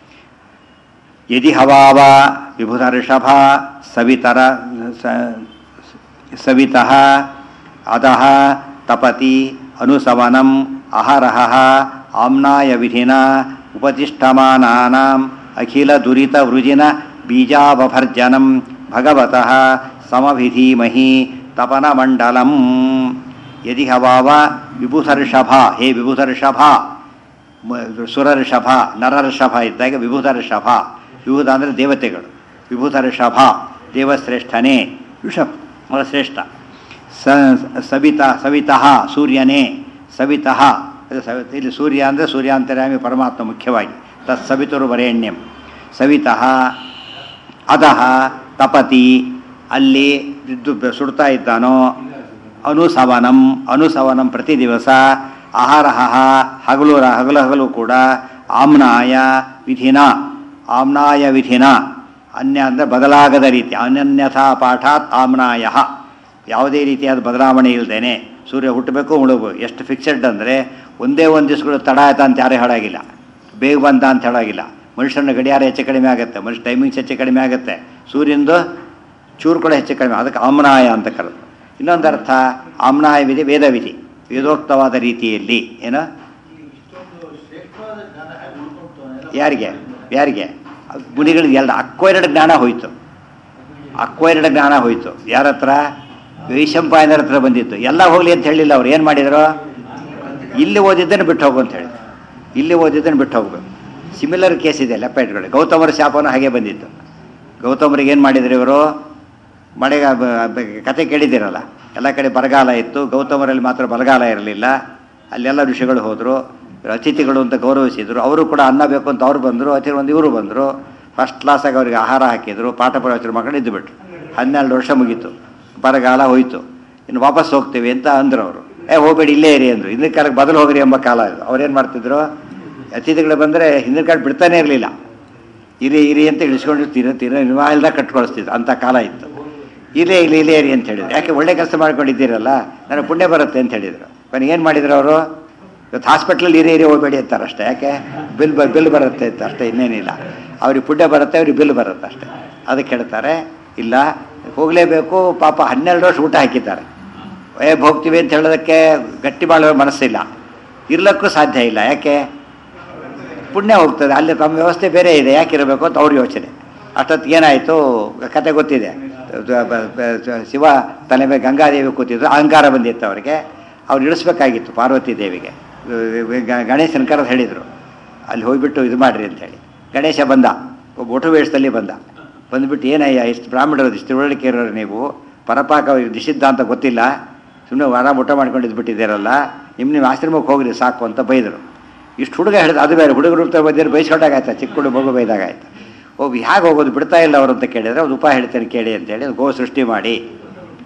ಯದಿ ಹವಾವ ವಿಭುಧ ಋಷಭ ಸವಿತರ ಸ- ಸವಿತಃ ಅಧಃ ತಪತಿ ಅನುಸವನಂ ಅಹರಹ ಆಮ್ನಾಯ ವಿಧಿನ ಉಪತಿಷ್ಠಮಾನಾನಾಂ ಅಖಿಲ ದುರಿತ ವೃಜಿನ ಬೀಜಾವಭರ್ಜನಂ ಭಗವತಃ ಸಮವಿಧೀಮಹಿ ತಪನಮಂಡಲಂ ಯದಿ ಹವಾವ ವಿಭುಧರ್ಷಭ ಹೇ ವಿಭುಧರ್ಷಭ ಮ- ಸುರರ್ಷಭ ನರರ್ಷಭ ಇದ್ದಾಗ ವಿಭುಧರ್ಷಭ ವಿಭುಧ ಅಂದರೆ ದೇವತೆಗಳು ವಿಭುಧರ್ಷಭ ದೇವಶ್ರೇಷ್ಠನೇ ಋಷಭ ಅವರ ಶ್ರೇಷ್ಠ ಸ ಸವಿತ ಸವಿತಃ ಸೂರ್ಯನೇ ಸವಿತಃ ಅದು ಸವಿ ಇಲ್ಲಿ ಸೂರ್ಯ ಅಂದರೆ ಸೂರ್ಯಾಂತರ್ಯಾಮಿ ಪರಮಾತ್ಮ ಮುಖ್ಯವಾಗಿ ತತ್ ಸವಿತರು ವರೇಣ್ಯಂ ಸವಿತಃ ಅಧಃ ತಪತಿ ಅಲ್ಲಿ ಬಿದ್ದು ಬೆ- ಸುಡ್ತಾ ಇದ್ದಾನೋ ಅನುಸವನಂ ಅನುಸವನಂ ಪ್ರತಿ ದಿವಸ ಆಹಾರಹ ಹಗಲು ರ- ಹಗಲು ಹಗಲು ಕೂಡ ಆಮ್ನಾಯ ವಿಧಿನ ಆಮ್ನಾಯ ವಿಧಿನ ಅನ್ಯ ಅಂದರೆ ಬದಲಾಗದ ರೀತಿ ಅನನ್ಯಥಾ ಪಾಠಾತ್ ಆಮ್ನಾಯ ಯಾವುದೇ ರೀತಿಯಾದ ಬದಲಾವಣೆ ಇಲ್ಲದೇನೆ ಸೂರ್ಯ ಹುಟ್ಟಬೇಕು ಮುಳುಗಬೇಕು ಎಷ್ಟು ಫಿಕ್ಸೆಡ್ ಅಂದರೆ ಒಂದೇ ಒಂದು ದಿವಸಗಳು ತಡ ಆಯ್ತಾ ಅಂತ ಯಾರೇ ಹೇಳಾಗಿಲ್ಲ ಬೇಗ ಬಂತ ಅಂತ ಹೇಳಾಗಿಲ್ಲ ಮನುಷ್ಯನ ಗಡಿಯಾರ ಹೆಚ್ಚು ಕಡಿಮೆ ಆಗುತ್ತೆ ಮನುಷ್ಯ ಟೈಮಿಂಗ್ಸ್ ಹೆಚ್ಚು ಕಡಿಮೆ ಆಗುತ್ತೆ ಸೂರ್ಯಂದು ಚೂರು ಕೂಡ ಹೆಚ್ಚು ಕಡಿಮೆ ಅದಕ್ಕೆ ಆಮ್ನಾಯ ಅಂತ ಕರೆದು ಇನ್ನೊಂದು ಅರ್ಥ ಆಮ್ನಾಯ ವಿಧಿ ವೇದ ವಿಧಿ ವೇದೋಕ್ತವಾದ ರೀತಿಯಲ್ಲಿ ಏನೋ ಯಾರಿಗೆ ಯಾರಿಗೆ ಗುಣಿಗಳಿಗೆ ಎಲ್ಲ ಅಕ್ವೈರ್ಡ್ ಜ್ಞಾನ ಹೋಯಿತು ಅಕ್ವೈರ್ಡ್ ಜ್ಞಾನ ಹೋಯಿತು ಯಾರ ಹತ್ರ ವೈಶಂಪಾಯನರ ಹತ್ರ ಬಂದಿತ್ತು ಎಲ್ಲ ಹೋಗ್ಲಿ ಅಂತ ಹೇಳಿಲ್ಲ ಅವ್ರು ಏನು ಮಾಡಿದ್ರು ಇಲ್ಲಿ ಓದಿದ್ದನ್ನು ಬಿಟ್ಟು ಹೋಗು ಅಂತ ಹೇಳಿದ್ರು ಇಲ್ಲಿ ಓದಿದ್ದನ್ನು ಬಿಟ್ಟು ಹೋಗ್ಬೇಕು ಸಿಮಿಲರ್ ಕೇಸ್ ಇದೆ ಲೆಪ್ಪೆಟ್ಗಳು ಗೌತಮರ ಶಾಪನೂ ಹಾಗೆ ಬಂದಿತ್ತು ಗೌತಮರಿಗೆ ಏನು ಮಾಡಿದ್ರು ಇವರು ಮಳೆಗ ಬ- ಬ- ಕತೆ ಕೇಳಿದ್ದೀರಲ್ಲ ಎಲ್ಲ ಕಡೆ ಬರಗಾಲ ಇತ್ತು ಗೌತಮರಲ್ಲಿ ಮಾತ್ರ ಬರಗಾಲ ಇರಲಿಲ್ಲ ಅಲ್ಲೆಲ್ಲ ಋಷಿಗಳು ಹೋದರು ಅತಿಥಿಗಳು ಅಂತ ಗೌರವಿಸಿದ್ರು ಅವರು ಕೂಡ ಅನ್ನ ಬೇಕು ಅಂತ ಅವ್ರು ಬಂದರು ಅತಿಥಿ ಒಂದು ಇವರು ಬಂದರು ಫಸ್ಟ್ ಕ್ಲಾಸಾಗಿ ಅವರಿಗೆ ಆಹಾರ ಹಾಕಿದ್ರು ಪಾಠ ಪ್ರವಚನ ಮಾಡ್ಕೊಂಡು ಇದ್ದು ಬಿಟ್ರು ಹನ್ನೆರಡು ವರ್ಷ ಮುಗೀತು ಬರಗಾಲ ಹೋಯಿತು ಇನ್ನು ವಾಪಸ್ ಹೋಗ್ತೀವಿ ಅಂತ ಅಂದರು ಅವರು ಏ ಹೋಗ್ಬೇಡಿ ಇಲ್ಲೇ ಇರಿ ಅಂದರು ಹಿಂದಿನ ಕಾಲಕ್ಕೆ ಬದಲು ಹೋಗ್ರಿ ಎಂಬ ಕಾಲ ಇದು ಅವ್ರೇನು ಮಾಡ್ತಿದ್ರು ಅತಿಥಿಗಳು ಬಂದರೆ ಹಿಂದಿನ ಕಾಲ ಬಿಡ್ತಾನೆ ಇರಲಿಲ್ಲ ಇರಿ ಇರಿ ಅಂತ ಇಳಿಸ್ಕೊಂಡು ತೀರ ತೀರ ಇಲ್ದ ಕಟ್ಕೊಳಿಸ್ತಿದ್ರು ಅಂಥ ಕಾಲ ಇತ್ತು ಇಲ್ಲೇ ಇಲ್ಲಿ ಇಲ್ಲೇ ಇರಿ ಅಂತ ಹೇಳಿದ್ರು ಯಾಕೆ ಒಳ್ಳೆ ಕೆಲಸ ಮಾಡ್ಕೊಂಡಿದ್ದೀರಲ್ಲ ನನಗೆ ಪುಣ್ಯ ಬರುತ್ತೆ ಅಂತ ಹೇಳಿದರು ಕೊನೆಗೆ ಏನು ಮಾಡಿದ್ರು ಅವರು ಇವತ್ತು ಹಾಸ್ಪಿಟ್ಲಲ್ಲಿ ಇರಿ ಇರಿ ಹೋಗ್ಬೇಡಿ ಅಂತಾರೆ ಅಷ್ಟೇ ಯಾಕೆ ಬಿಲ್ ಬ ಬಿಲ್ ಬರುತ್ತೆ ಅಂತ ಅಷ್ಟೇ ಇನ್ನೇನಿಲ್ಲ ಅವ್ರಿಗೆ ಪುಣ್ಯ ಬರುತ್ತೆ ಅವ್ರಿಗೆ ಬಿಲ್ ಬರುತ್ತೆ ಅಷ್ಟೇ ಅದಕ್ಕೆ ಹೇಳ್ತಾರೆ ಇಲ್ಲ ಹೋಗಲೇಬೇಕು ಪಾಪ ಹನ್ನೆರಡು ವರ್ಷ ಊಟ ಹಾಕಿದ್ದಾರೆ ಏ ಹೋಗ್ತೀವಿ ಅಂತ ಹೇಳೋದಕ್ಕೆ ಗಟ್ಟಿ ಮಾಡುವ ಮನಸ್ಸಿಲ್ಲ ಇರ್ಲಕ್ಕೂ ಸಾಧ್ಯ ಇಲ್ಲ ಯಾಕೆ ಪುಣ್ಯ ಹೋಗ್ತದೆ ಅಲ್ಲಿ ತಮ್ಮ ವ್ಯವಸ್ಥೆ ಬೇರೆ ಇದೆ ಯಾಕೆ ಇರಬೇಕು ಅಂತ ಅವ್ರ ಯೋಚನೆ ಅಷ್ಟೊತ್ತಿಗೆ ಏನಾಯಿತು ಕತೆ ಗೊತ್ತಿದೆ ದ- ಬ- ಬ- ಶಿವ ತಲೆ ಮೇಲೆ ಗಂಗಾದೇವಿ ಕೂತಿದ್ರು ಅಹಂಕಾರ ಬಂದಿತ್ತು ಅವರಿಗೆ ಅವ್ರು ಇಳಿಸ್ಬೇಕಾಗಿತ್ತು ಪಾರ್ವತಿ ದೇವಿಗೆ ಗ- ಗಣೇಶನ ಕರೆದು ಹೇಳಿದರು ಅಲ್ಲಿ ಹೋಗ್ಬಿಟ್ಟು ಇದು ಮಾಡಿರಿ ಅಂತೇಳಿ ಗಣೇಶ ಬಂದ ಒಬ್ಬ ಒಟು ವೇಷದಲ್ಲಿ ಬಂದ ಬಂದ್ಬಿಟ್ಟು ಏನಯ್ಯ ಇಷ್ಟು ಬ್ರಾಹ್ಮಣರು ಇಷ್ಟು ತಿಳುವಳಿಕೆ ಇರೋರು ನೀವು ಪರಪಾಕ ನಿಷಿದ್ಧ ಅಂತ ಗೊತ್ತಿಲ್ಲ ಸುಮ್ಮನೆ ಆರಾಮ ಊಟ ಮಾಡ್ಕೊಂಡು ಇದ್ಬಿಟ್ಟಿದ್ದೀರಲ್ಲ ನಿಮ್ಮ ನಿಮ್ಮ ಆಶ್ರಮಕ್ಕೆ ಹೋಗ್ರಿ ಸಾಕು ಅಂತ ಬೈದರು ಇಷ್ಟು ಹುಡುಗ ಹೇಳಿದ ಅದು ಬೇರೆ ಹುಡುಗರು ಅಂತ ಬಂದಿರೋ ಬೈಸ್ಕೊಂಡಾಗಾಯ್ತಾ ಚಿಕ್ಕ ಹುಡುಗ ಮಗು ಬೈದಾಗಾಯ್ತು ಹೋಗಿ ಹೇಗೆ ಹೋಗೋದು ಬಿಡ್ತಾ ಇಲ್ಲ ಅವರು ಅಂತ ಕೇಳಿದರೆ ಒಂದು ಉಪಾಯ ಹೇಳ್ತೇನೆ ಕೇಳಿ ಅಂತೇಳಿ ಗೋ ಸೃಷ್ಟಿ ಮಾಡಿ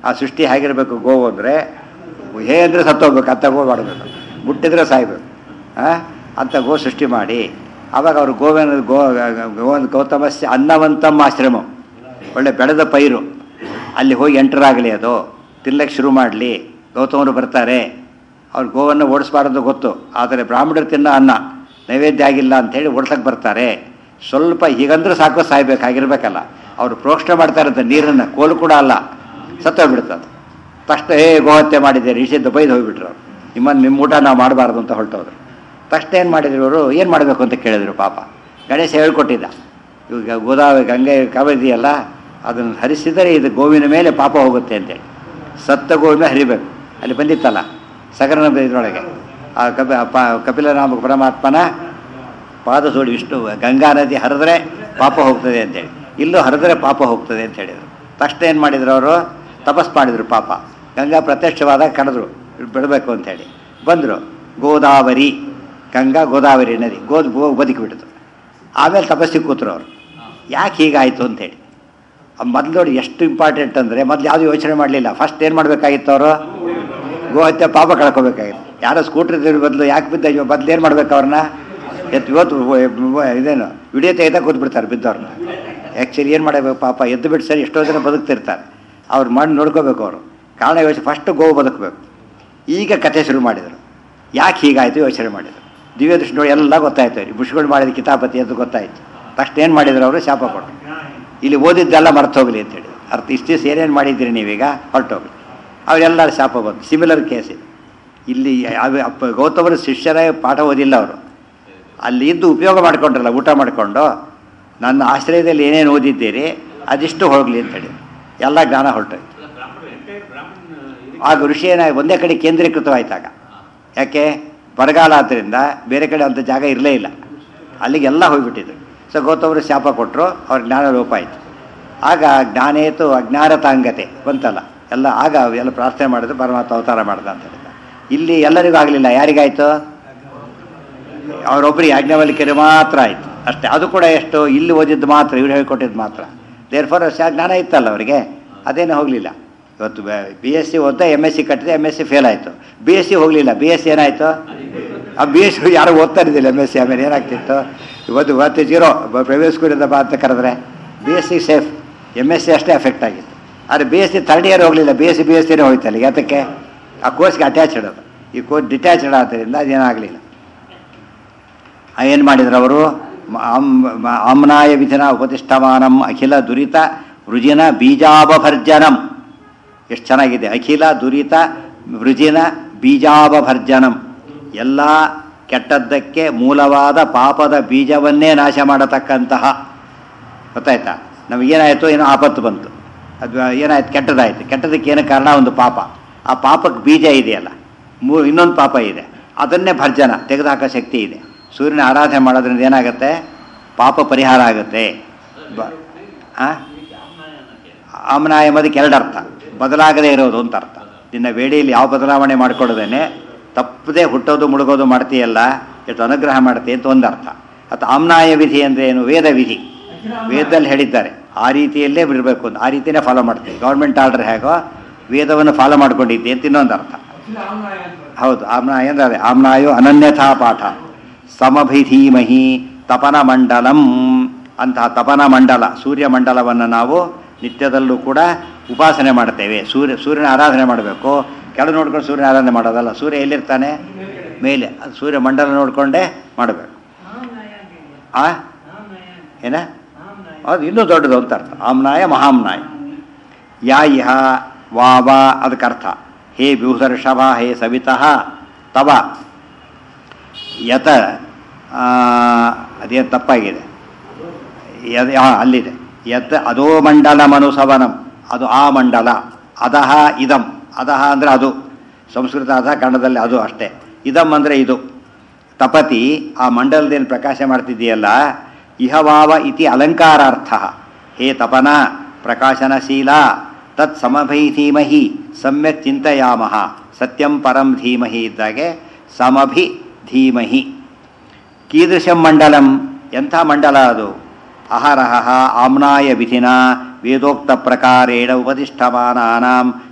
ಆ ಸೃಷ್ಟಿ ಹೇಗಿರಬೇಕು ಗೋವು ಅಂದರೆ ಹೇ ಅಂದರೆ ಸತ್ತೋಗ್ಬೇಕು ಅಂತ ಗೋ ಮಾಡಬೇಕು ಮುಟ್ಟಿದ್ರೆ ಸಾಯ್ಬೇಕು ಆ? ಅಂತ ಗೋ ಸೃಷ್ಟಿ ಮಾಡಿ ಆವಾಗ ಅವರು ಗೋವಿನ ಗೋ ಗೋ ಗೌತಮಸ್ಯ ಅನ್ನವಂತಮ್ಮ ಆಶ್ರಮ ಒಳ್ಳೆ ಬೆಳೆದ ಪೈರು ಅಲ್ಲಿ ಹೋಗಿ ಎಂಟರಾಗಲಿ ಅದು ತಿನ್ನಕ್ಕೆ ಶುರು ಮಾಡಲಿ ಗೌತಮರು ಬರ್ತಾರೆ ಅವ್ರು ಗೋವನ್ನು ಓಡಿಸ್ಬಾರ್ದು ಗೊತ್ತು ಆದರೆ ಬ್ರಾಹ್ಮಣರು ತಿನ್ನೋ ಅನ್ನ ನೈವೇದ್ಯ ಆಗಿಲ್ಲ ಅಂಥೇಳಿ ಓಡ್ಸಕ್ಕೆ ಬರ್ತಾರೆ ಸ್ವಲ್ಪ ಹೀಗಂದ್ರೆ ಸಾಕು ಸಾಯ್ಬೇಕಾಗಿರ್ಬೇಕಲ್ಲ ಅವರು ಪ್ರೋಕ್ಷಣೆ ಮಾಡ್ತಾ ಇರುತ್ತೆ ನೀರನ್ನು ಕೋಲು ಕೂಡ ಅಲ್ಲ ಸತ್ತೋಗ್ಬಿಡ್ತದೆ ತಕ್ಷಣ ಏ ಗೋಹತ್ಯೆ ಮಾಡಿದ್ದೀರಿ ನಿಷಿದ್ಧ ಬೈದು ಹೋಗ್ಬಿಟ್ರು ಅವ್ರು ನಿಮ್ಮನ್ನು ನಿಮ್ಮ ಊಟ ನಾವು ಮಾಡಬಾರ್ದು ಅಂತ ಹೊರಟೋದ್ರು ತಕ್ಷಣ ಏನು ಮಾಡಿದ್ರು ಅವರು ಏನು ಮಾಡಬೇಕು ಅಂತ ಕೇಳಿದ್ರು ಪಾಪ ಗಣೇಶ ಹೇಳ್ಕೊಟ್ಟಿದ್ದ ಇವಾಗ ಗೋದಾವರಿ ಗಂಗೆ ಕಾವೇರಿ ಇದೆಯಲ್ಲ ಅದನ್ನು ಹರಿಸಿದರೆ ಇದು ಗೋವಿನ ಮೇಲೆ ಪಾಪ ಹೋಗುತ್ತೆ ಅಂತೇಳಿ ಸತ್ತ ಗೋವಿನ ಹರಿಬೇಕು ಅಲ್ಲಿ ಬಂದಿತ್ತಲ್ಲ ಸಗರನ ಇದರೊಳಗೆ ಆ ಕಪಿ ಪ ಕಪಿಲನಾಮ ಪರಮಾತ್ಮನ ಪಾದ ಸೋಡಿ ವಿಷ್ಣು ಗಂಗಾ ನದಿ ಹರಿದ್ರೆ ಪಾಪ ಹೋಗ್ತದೆ ಅಂತೇಳಿ ಇಲ್ಲೂ ಹರಿದ್ರೆ ಪಾಪ ಹೋಗ್ತದೆ ಅಂತ ಹೇಳಿದರು ತಕ್ಷಣ ಏನು ಮಾಡಿದ್ರು ಅವರು ತಪಸ್ ಮಾಡಿದರು ಪಾಪ ಗಂಗಾ ಪ್ರತ್ಯಕ್ಷವಾದಾಗ ಕಡಿದ್ರು ಬಿಡಬೇಕು ಅಂತೇಳಿ ಬಂದರು ಗೋದಾವರಿ ಗಂಗಾ ಗೋದಾವರಿ ನದಿ ಗೋದ್ ಗೋ ಬದುಕಿಬಿಡ್ತು ಆಮೇಲೆ ತಪಸ್ಸಿಗೆ ಕೂತರು ಅವರು ಯಾಕೆ ಹೀಗಾಯಿತು ಅಂತೇಳಿ ಮೊದಲು ನೋಡಿ ಎಷ್ಟು ಇಂಪಾರ್ಟೆಂಟ್ ಅಂದರೆ ಮೊದಲು ಯಾವುದು ಯೋಚನೆ ಮಾಡಲಿಲ್ಲ ಫಸ್ಟ್ ಏನು ಮಾಡಬೇಕಾಗಿತ್ತು ಅವರು ಗೋಹತ್ಯೆ ಪಾಪ ಕಳ್ಕೊಬೇಕಾಗಿತ್ತು ಯಾರೋ ಸ್ಕೂಟ್ರ್ ಇದ್ರ ಬದಲು ಯಾಕೆ ಬಿದ್ದ ಇವ ಬದಲು ಏನು ಮಾಡ್ಬೇಕು ಅವ್ರನ್ನ ಎತ್ತು ಇವತ್ತು ವ- ಇದೇನು ವಿಡಿಯೋ ತೆಗೆದ ಕೂತ್ಬಿಡ್ತಾರೆ ಬಿದ್ದವ್ರನ್ನ ಆ್ಯಕ್ಚುಲಿ ಏನು ಮಾಡಬೇಕು ಪಾಪ ಎದ್ದು ಬಿಟ್ಟು ಸರಿ ಎಷ್ಟೋ ಜನ ಬದುಕ್ತಿರ್ತಾರೆ ಅವ್ರು ಮಾಡಿ ನೋಡ್ಕೋಬೇಕು ಅವರು ಕಾರಣ ಯೋಚನೆ ಫಸ್ಟ್ ಗೋವು ಬದುಕಬೇಕು ಈಗ ಕಥೆ ಶುರು ಮಾಡಿದರು ಯಾಕೆ ಹೀಗಾಯಿತು ಯೋಚನೆ ಮಾಡಿದರು ದಿವ್ಯ ದೃಷ್ಟಿ ನೋಡಿ ಎಲ್ಲ ಗೊತ್ತಾಯ್ತು ಅವ್ರಿಗೆ ಬುಷ್ಗಳು ಮಾಡಿದ ಕಿತಾಪತಿ ಅಂತ ಗೊತ್ತಾಯ್ತು ತಕ್ಷಣ ಏನು ಮಾಡಿದ್ರು ಅವರು ಶಾಪ ಕೊಟ್ಟರು ಇಲ್ಲಿ ಓದಿದ್ದೆಲ್ಲ ಮರ್ತು ಹೋಗಲಿ ಅಂತೇಳಿ ಅರ್ಥ ಇಷ್ಟು ದಿವಸ ಏನೇನು ಮಾಡಿದ್ದೀರಿ ನೀವೀಗ ಹೊರಟೋಗ್ಲಿ ಅವರೆಲ್ಲರ ಶಾಪ ಬಂತು ಸಿಮಿಲರ್ ಕೇಸ್ ಇದು ಇಲ್ಲಿ ಅವ ಅಪ್ಪ ಗೌತಮರ ಶಿಷ್ಯರ ಪಾಠ ಓದಿಲ್ಲ ಅವರು ಅಲ್ಲಿ ಇದ್ದು ಉಪಯೋಗ ಮಾಡ್ಕೊಂಡ್ರಲ್ಲ ಊಟ ಮಾಡಿಕೊಂಡು ನನ್ನ ಆಶ್ರಯದಲ್ಲಿ ಏನೇನು ಓದಿದ್ದೀರಿ ಅದಿಷ್ಟು ಹೋಗಲಿ ಅಂತೇಳಿ ಎಲ್ಲ ಜ್ಞಾನ ಹೊರಟೋಯ್ತು ಆಗ ಋಷಿ ಏನಾಗಿ ಒಂದೇ ಕಡೆ ಕೇಂದ್ರೀಕೃತವಾಯ್ತಾಗ ಯಾಕೆ ಬರಗಾಲ ಆದ್ದರಿಂದ ಬೇರೆ ಕಡೆ ಅಂಥ ಜಾಗ ಇರಲೇ ಇಲ್ಲ ಅಲ್ಲಿಗೆಲ್ಲ ಹೋಗ್ಬಿಟ್ಟಿದ್ರು ಸೊ ಗೌತಮರು ಶಾಪ ಕೊಟ್ಟರು ಅವ್ರ ಜ್ಞಾನ ಲೋಪ ಆಯಿತು ಆಗ ಜ್ಞಾನೇತು ಅಜ್ಞಾನತಾಂಗತೆ ಬಂತಲ್ಲ ಎಲ್ಲ ಆಗ ಎಲ್ಲ ಪ್ರಾರ್ಥನೆ ಮಾಡಿದ್ರು ಪರಮಾತ್ಮ ಅವತಾರ ಮಾಡ್ದ ಅಂತ ಹೇಳಿದ ಇಲ್ಲಿ ಎಲ್ಲರಿಗೂ ಆಗಲಿಲ್ಲ ಯಾರಿಗಾಯಿತು ಅವರೊಬ್ಬರಿಗೆ ಯಾಜ್ಞವಲ್ಕ್ಯರು ಮಾತ್ರ ಆಯಿತು ಅಷ್ಟೇ ಅದು ಕೂಡ ಎಷ್ಟು ಇಲ್ಲಿ ಓದಿದ್ದು ಮಾತ್ರ ಇವ್ರು ಹೇಳ್ಕೊಟ್ಟಿದ್ದು ಮಾತ್ರ ದೇರ್ ಫಾರ್ ಜ್ಞಾನ ಇತ್ತಲ್ಲ ಅವರಿಗೆ ಅದೇನೂ ಹೋಗಲಿಲ್ಲ ಇವತ್ತು ಬಿ ಎಸ್ ಸಿ ಓದ್ತಾ ಎಮ್ ಎಸ್ ಸಿ ಕಟ್ಟಿದೆ ಎಮ್ ಎಸ್ ಸಿ ಫೇಲ್ ಆಯಿತು ಬಿ ಎಸ್ ಸಿ ಹೋಗಲಿಲ್ಲ ಬಿ ಎಸ್ ಸಿ ಏನಾಯಿತು ಆ ಬಿ ಎಸ್ ಸಿ ಯಾರು ಓದ್ತಾ ಇದ್ದಿಲ್ಲ ಎಮ್ ಎಸ್ ಸಿ ಆಮೇಲೆ ಏನಾಗ್ತಿತ್ತು ಇವತ್ತು ಇವತ್ತು ಜೀರೋ ಪ್ರೈವೇಟ್ ಸ್ಕೂಲಿಂದ ಬಾ ಅಂತ ಕರೆದ್ರೆ B S C safe M S C ಅಷ್ಟೇ ಎಫೆಕ್ಟ್ ಆಗಿತ್ತು ಆದರೆ B S C third year ಹೋಗಲಿಲ್ಲ B S C B S ಸಿನೇ ಹೋಯ್ತಲ್ಲ ಯಾತಕ್ಕೆ ಆ ಕೋರ್ಸ್ಗೆ ಅಟ್ಯಾಚ್ಡ್ ಅದು ಈ ಕೋರ್ಸ್ ಡಿಟ್ಯಾಚ್ಡ್ ಆದ್ದರಿಂದ ಅದೇನಾಗಲಿಲ್ಲ ಏನು ಮಾಡಿದ್ರು ಅವರು ಆಮ್ನಾಯ ವಿಧಿನ ಉಪತಿಷ್ಠಮಾನಂ ಅಖಿಲ ದುರಿತ ವೃಜಿನ ಬೀಜಾಬಭರ್ಜನಂ ಎಷ್ಟು ಚೆನ್ನಾಗಿದೆ ಅಖಿಲ ದುರಿತ ವೃಜಿನ ಬೀಜಾಬಭರ್ಜನಂ ಎಲ್ಲ ಕೆಟ್ಟದ್ದಕ್ಕೆ ಮೂಲವಾದ ಪಾಪದ ಬೀಜವನ್ನೇ ನಾಶ ಮಾಡತಕ್ಕಂತಹ ಗೊತ್ತಾಯ್ತಾ ನಮಗೇನಾಯಿತು ಏನೋ ಆಪತ್ತು ಬಂತು ಅದು ಏನಾಯ್ತು ಕೆಟ್ಟದಾಯಿತು ಕೆಟ್ಟದಕ್ಕೆ ಏನು ಕಾರಣ ಒಂದು ಪಾಪ ಆ ಪಾಪಕ್ಕೆ ಬೀಜ ಇದೆಯಲ್ಲ ಮೂ ಇನ್ನೊಂದು ಪಾಪ ಇದೆ ಅದನ್ನೇ ಭರ್ಜನ ತೆಗೆದುಹಾಕೋ ಶಕ್ತಿ ಇದೆ ಸೂರ್ಯನ ಆರಾಧನೆ ಮಾಡೋದ್ರಿಂದ ಏನಾಗುತ್ತೆ ಪಾಪ ಪರಿಹಾರ ಆಗುತ್ತೆ ಬ ಆ? ಆಮ್ನಾಯ ಎಂಬುದಕ್ಕೆ ಎರಡು ಅರ್ಥ ಬದಲಾಗದೇ ಇರೋದು ಅಂತ ಅರ್ಥ ನಿನ್ನ ವೇಳೆಯಲ್ಲಿ ಯಾವ ಬದಲಾವಣೆ ಮಾಡ್ಕೊಳ್ಳೋದೇನೆ ತಪ್ಪದೇ ಹುಟ್ಟೋದು ಮುಳುಗೋದು ಮಾಡ್ತೀಯಲ್ಲ ಎಷ್ಟು ಅನುಗ್ರಹ ಮಾಡ್ತೀಯ ಅಂತ ಒಂದು ಅರ್ಥ ಅಥವಾ ಆಮ್ನಾಯ ವಿಧಿ ಅಂದರೆ ಏನು ವೇದ ವಿಧಿ ವೇದದಲ್ಲಿ ಹೇಳಿದ್ದಾರೆ ಆ ರೀತಿಯಲ್ಲೇ ಬಿಡಬೇಕು ಅಂತ ಆ ರೀತಿಯೇ ಫಾಲೋ ಮಾಡ್ತೀವಿ ಗೌರ್ಮೆಂಟ್ ಆರ್ಡರ್ ಹೇಗೋ ವೇದವನ್ನು ಫಾಲೋ ಮಾಡ್ಕೊಂಡಿದ್ದೆ ಅಂತ ಇನ್ನೊಂದು ಅರ್ಥ ಹೌದು ಆಮ್ನಾಯ ಅಂದ್ರೆ ಅದೇ ಆಮ್ನಾಯೋ ಅನನ್ಯಥಾ ಪಾಠ ಸಮಭಿಧೀಮಹಿ ತಪನ ಮಂಡಲಂ ಅಂತಹ ತಪನ ಮಂಡಲ ಸೂರ್ಯ ಮಂಡಲವನ್ನು ನಾವು ನಿತ್ಯದಲ್ಲೂ ಕೂಡ ಉಪಾಸನೆ ಮಾಡ್ತೇವೆ ಸೂರ್ಯ ಸೂರ್ಯನ ಆರಾಧನೆ ಮಾಡಬೇಕು ಕೆಳಗೆ ನೋಡ್ಕೊಂಡು ಸೂರ್ಯನ ಆರಾಧನೆ ಮಾಡೋದಲ್ಲ ಸೂರ್ಯ ಎಲ್ಲಿರ್ತಾನೆ ಮೇಲೆ ಅದು ಸೂರ್ಯ ಮಂಡಲ ನೋಡಿಕೊಂಡೇ ಮಾಡಬೇಕು ಆ ಏನ ಅದು ಇನ್ನೂ ದೊಡ್ಡದು ಅಂತ ಅರ್ಥ ಆಮ್ನಾಯ ಮಹಾಮ್ನಾಯ ಯಾ ಇಹ ವಾ ವಾ ಅದಕ್ಕೆ ಅರ್ಥ ಹೇ ಬ್ಯೂಹರ್ಷಭ ಹೇ ಸವಿತಃ ತವ ಯತ ಆ, ಅದೇನು ತಪ್ಪಾಗಿದೆ ಯದ್ ಆ, ಅಲ್ಲಿದೆ ಯತ್ ಅದೋ ಮಂಡಲ ಮನುಸವನಂ ಅದು ಆ ಮಂಡಲ ಅದಹ ಇದಂ ಅದಹ ಅಂದರೆ ಅದು ಸಂಸ್ಕೃತ ಅಧ ಕನ್ನಡದಲ್ಲಿ ಅದು ಅಷ್ಟೇ ಇದಂ ಅಂದರೆ ಇದು ತಪತಿ ಆ ಮಂಡಲದೇನು ಪ್ರಕಾಶ ಮಾಡ್ತಿದ್ದೀಯಲ್ಲ ಇಹವಾವ ಇತಿ ಅಲಂಕಾರಾರ್ಥ ಹೇ ತಪನ ಪ್ರಕಾಶನಶೀಲ ತತ್ ಸಮಭೈ ಧೀಮಹಿ ಸಮ್ಯಕ್ ಚಿಂತೆಯಾಮಹ ಸತ್ಯಂ ಪರಂ ಧೀಮಹಿ ಇದ್ದಾಗೆ ಸಮಭಿ ಧೀಮಹಿ ಕೀದೃಶಂ ಮಂಡಲಂ ಎಂಥ ಮಂಡಲ ಅದು ಅಹರಹ ಆಮ್ನಾಯ ವಿಧಿನ ವೇದೋಕ್ತ ಪ್ರಕಾರೇಣ ಉಪತಿಷ್ಠಮಾನಾನಾಂ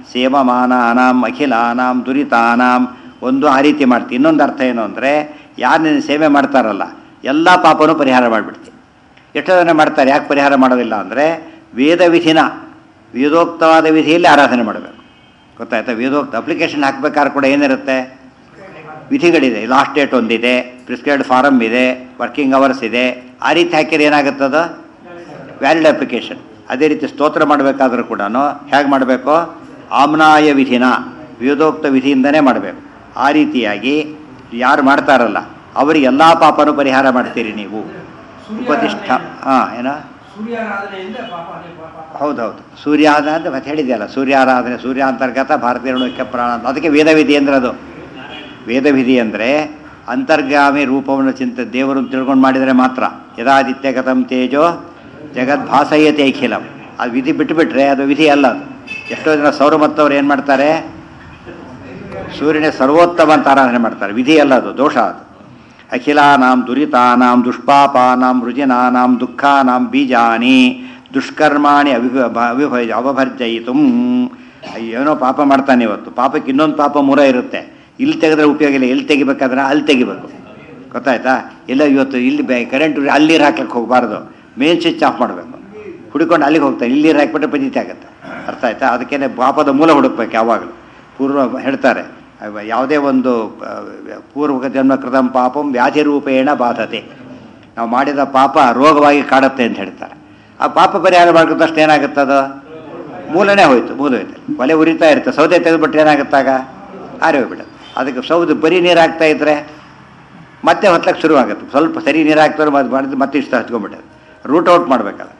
ಸೇವಮಾನಾನಾಂ ಅಖಿಲಾನಾಂ ದುರಿತಾನಾಂ ಒಂದು ಆ ರೀತಿ ಮಾಡ್ತೀವಿ ಇನ್ನೊಂದು ಅರ್ಥ ಏನು ಅಂದರೆ ಯಾರು ನಿನ್ನ ಸೇವೆ ಮಾಡ್ತಾರಲ್ಲ ಎಲ್ಲ ಪಾಪನೂ ಪರಿಹಾರ ಮಾಡಿಬಿಡ್ತೀವಿ ಎಷ್ಟೋ ಜನ ಮಾಡ್ತಾರೆ ಯಾಕೆ ಪರಿಹಾರ ಮಾಡೋದಿಲ್ಲ ಅಂದರೆ ವೇದ ವಿಧಿನ ವೇದೋಕ್ತವಾದ ವಿಧಿಯಲ್ಲಿ ಆರಾಧನೆ ಮಾಡಬೇಕು ಗೊತ್ತಾಯ್ತಾ ವೇದೋಕ್ತ ಅಪ್ಲಿಕೇಶನ್ ಹಾಕ್ಬೇಕಾದ್ರೆ ಕೂಡ ಏನಿರುತ್ತೆ ವಿಧಿಗಳಿದೆ ಲಾಸ್ಟ್ ಡೇಟ್ ಒಂದಿದೆ ಪ್ರಿಸ್ಕ್ರೈಬ್ಡ್ ಫಾರಮ್ ಇದೆ ವರ್ಕಿಂಗ್ ಅವರ್ಸ್ ಇದೆ ಆ ರೀತಿ ಹಾಕಿದ್ರೆ ಏನಾಗುತ್ತದ ವ್ಯಾಲಿಡ್ ಅಪ್ಲಿಕೇಶನ್ ಅದೇ ರೀತಿ ಸ್ತೋತ್ರ ಮಾಡಬೇಕಾದ್ರೂ ಕೂಡ ಹೇಗೆ ಮಾಡಬೇಕು ಆಮ್ನಾಯ ವಿಧಿನ ವೇದೋಕ್ತ ವಿಧಿಯಿಂದನೇ ಮಾಡಬೇಕು ಆ ರೀತಿಯಾಗಿ ಯಾರು ಮಾಡ್ತಾರಲ್ಲ ಅವರಿಗೆ ಎಲ್ಲ ಪಾಪನೂ ಪರಿಹಾರ ಮಾಡ್ತೀರಿ ನೀವು ಉಪದಿಷ್ಠ ಹಾಂ ಏನೋ ಸೂರ್ಯಾರಾಧನೆಯಿಂದ ಪಾಪ ಅದೇ ಪಾಪ ಹೌದೌದು ಸೂರ್ಯಾರಾಧನೆ ಅಂತ ಮತ್ತೆ ಹೇಳಿದೆಯಲ್ಲ ಸೂರ್ಯಾರಾಧನೆ ಸೂರ್ಯಾಂತರ್ಗತ ಭಾರತೀಯ ಋಣಕ್ಕೆ ಪ್ರಾಣ ಅಂತ. ಅದಕ್ಕೆ ವೇದವಿಧಿ ಅಂದ್ರೆ ಅದು ವೇದವಿಧಿ ಅಂದರೆ ಅಂತರ್ಗಾಮಿ ರೂಪವನ್ನು ಚಿಂತ ದೇವರನ್ನು ತಿಳ್ಕೊಂಡು ಮಾಡಿದರೆ ಮಾತ್ರ ಯದಾದಿತ್ಯಗತಂ ತೇಜೋ ಜಗದ್ಭಾಸಯ್ಯತೆ ಅಖಿಲಂ ಅದು ವಿಧಿ ಬಿಟ್ಟುಬಿಟ್ರೆ ಅದು ವಿಧಿ ಅಲ್ಲ ಅದು ಎಷ್ಟೋ ಜನ ಸೌರ ಮತ್ತವ್ರು ಏನು ಮಾಡ್ತಾರೆ ಸೂರ್ಯನ ಸರ್ವೋತ್ತಮ ಅಂತ ಆರಾಧನೆ ಮಾಡ್ತಾರೆ ವಿಧಿ ಅಲ್ಲ ಅದು ದೋಷ ಅದು ಅಖಿಲಾನಾಂ ದುರಿತಾನಾಂ ದುಷ್ಪಾಪಾನಾಂ ರುಜಿನಾನಾಂ ದುಃಖಾನಾಂ ಬೀಜಾನಿ ದುಷ್ಕರ್ಮಾಣಿ ಅವಿಭ ಅವಿಭ ಅವಭರ್ಜಯಿತು ಏನೋ ಪಾಪ ಮಾಡ್ತಾನೆ ಇವತ್ತು ಪಾಪಕ್ಕೆ ಇನ್ನೊಂದು ಪಾಪ ಮೂರ ಇರುತ್ತೆ ಇಲ್ಲಿ ತೆಗೆದ್ರೆ ಉಪಯೋಗ ಇಲ್ಲ ಎಲ್ಲಿ ತೆಗಿಬೇಕಾದ್ರೆ ಅಲ್ಲಿ ತೆಗಿಬೇಕು ಗೊತ್ತಾಯ್ತಾ ಇಲ್ಲ ಇವತ್ತು ಇಲ್ಲಿ ಬೆ ಕರೆಂಟ್ ಅಲ್ಲಿ ನೀರು ಹಾಕ್ಲಿಕ್ಕೆ ಹೋಗಬಾರ್ದು ಮೇನ್ ಸ್ವಿಚ್ ಆಫ್ ಮಾಡಬೇಕು ಹುಡ್ಕೊಂಡು ಅಲ್ಲಿಗೆ ಹೋಗ್ತಾನೆ ಇಲ್ಲಿ ನೀರು ಹಾಕ್ಬಿಟ್ರೆ ಪಂಜಿತಿ ಆಗುತ್ತೆ ಅರ್ಥ ಆಯ್ತಾ ಅದಕ್ಕೇನೆ ಪಾಪದ ಮೂಲ ಹುಡುಕ್ಬೇಕು ಯಾವಾಗಲೂ ಪೂರ್ವ ಹೇಳ್ತಾರೆ ಅವ ಯಾವುದೇ ಒಂದು ಆ, ಪೂರ್ವ ಜನ್ಮ ಕೃತಂ ಪಾಪಂ ವ್ಯಾಧಿ ರೂಪೇಣ ಬಾಧತೆ ನಾವು ಮಾಡಿದ ಪಾಪ ರೋಗವಾಗಿ ಕಾಡುತ್ತೆ ಅಂತ ಹೇಳ್ತಾರೆ ಆ ಪಾಪ ಪರಿಹಾರ ಮಾಡ್ಕೊಂಡಷ್ಟು ಏನಾಗುತ್ತದ ಮೂಲನೇ ಹೋಯ್ತು ಮೂಲ ಹೋಯ್ತು ಒಲೆ ಉರಿತಾ ಇರುತ್ತೆ ಸೌದೆ ತೆಗೆದುಬಿಟ್ರೆ ಏನಾಗುತ್ತಾಗ ಆರಿ ಹೋಗ್ಬಿಡುತ್ತೆ ಅದಕ್ಕೆ ಸೌದೆ ಬರೀ ನೀರು ಹಾಕ್ತಾ ಇದ್ರೆ ಮತ್ತೆ ಹೊತ್ಲಕ್ಕೆ ಶುರುವಾಗುತ್ತೆ ಸ್ವಲ್ಪ ಸರಿ ನೀರು ಹಾಕ್ತಾರೆ ಮತ್ತೆ ಮಾಡಿದ್ರೆ ಮತ್ತೆ ಇಷ್ಟ ಹಚ್ಕೊಂಡ್ಬಿಟ್ಟೆ ರೂಟ್ ಔಟ್ ಮಾಡಬೇಕಲ್ಲ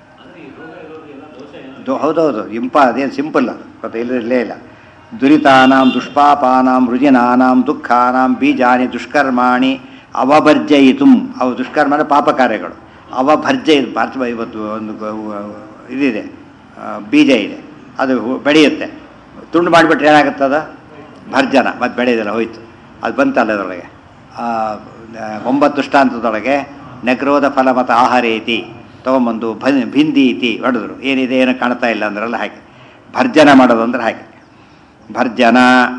ದೊ- ಹೌದೌದು ಇಂಪ ಅದೇನು ಸಿಂಪಲ್ ಅದು ಗೊತ್ತಾ ಇಲ್ಲ ಇಲ್ಲೇ ಇಲ್ಲ ದುರಿತಾನಾಂ ದುಷ್ಪಾಪಾನಾಂ ರುಜಿನಾನಾಂ ದುಃಖಾನಾಂ ಬೀಜಾನಿ ದುಷ್ಕರ್ಮಾಣಿ ಅವಭರ್ಜಯಿತು ಅವು ದುಷ್ಕರ್ಮ ಅಂದರೆ ಪಾಪ ಕಾರ್ಯಗಳು ಅವಭರ್ಜಯ ಭಾರತ ಇವತ್ತು ಒಂದು ಗ- ಇದಿದೆ ಆ, ಬೀಜ ಇದೆ ಅದು ಹು- ಬೆಳೆಯುತ್ತೆ ತುಂಡು ಮಾಡಿಬಿಟ್ರೆ ಏನಾಗುತ್ತದ ಭರ್ಜನ ಮತ್ತು ಬೆಳೆಯೋದಿಲ್ಲ ಹೋಯ್ತು ಅದು ಬಂತಲ್ಲ ಅದರೊಳಗೆ ಆ, ಆ, ಒಂಬತ್ತು ದೃಷ್ಟಾಂತದೊಳಗೆ ನಗ್ರೋಧ ಫಲ ಮತ್ತು ಆಹಾರ ಐತಿ ತೊಗೊಂಬಂದು ಭನ್ ಭಿಂದಿ ಐತಿ ಹೊಡೆದ್ರು ಏನಿದೆ ಏನು ಕಾಣ್ತಾ ಇಲ್ಲ ಅಂದ್ರಲ್ಲ ಹಾಗೆ ಭರ್ಜನ ಮಾಡೋದು ಅಂದ್ರೆ ಹಾಗೆ ಭರ್ಜನ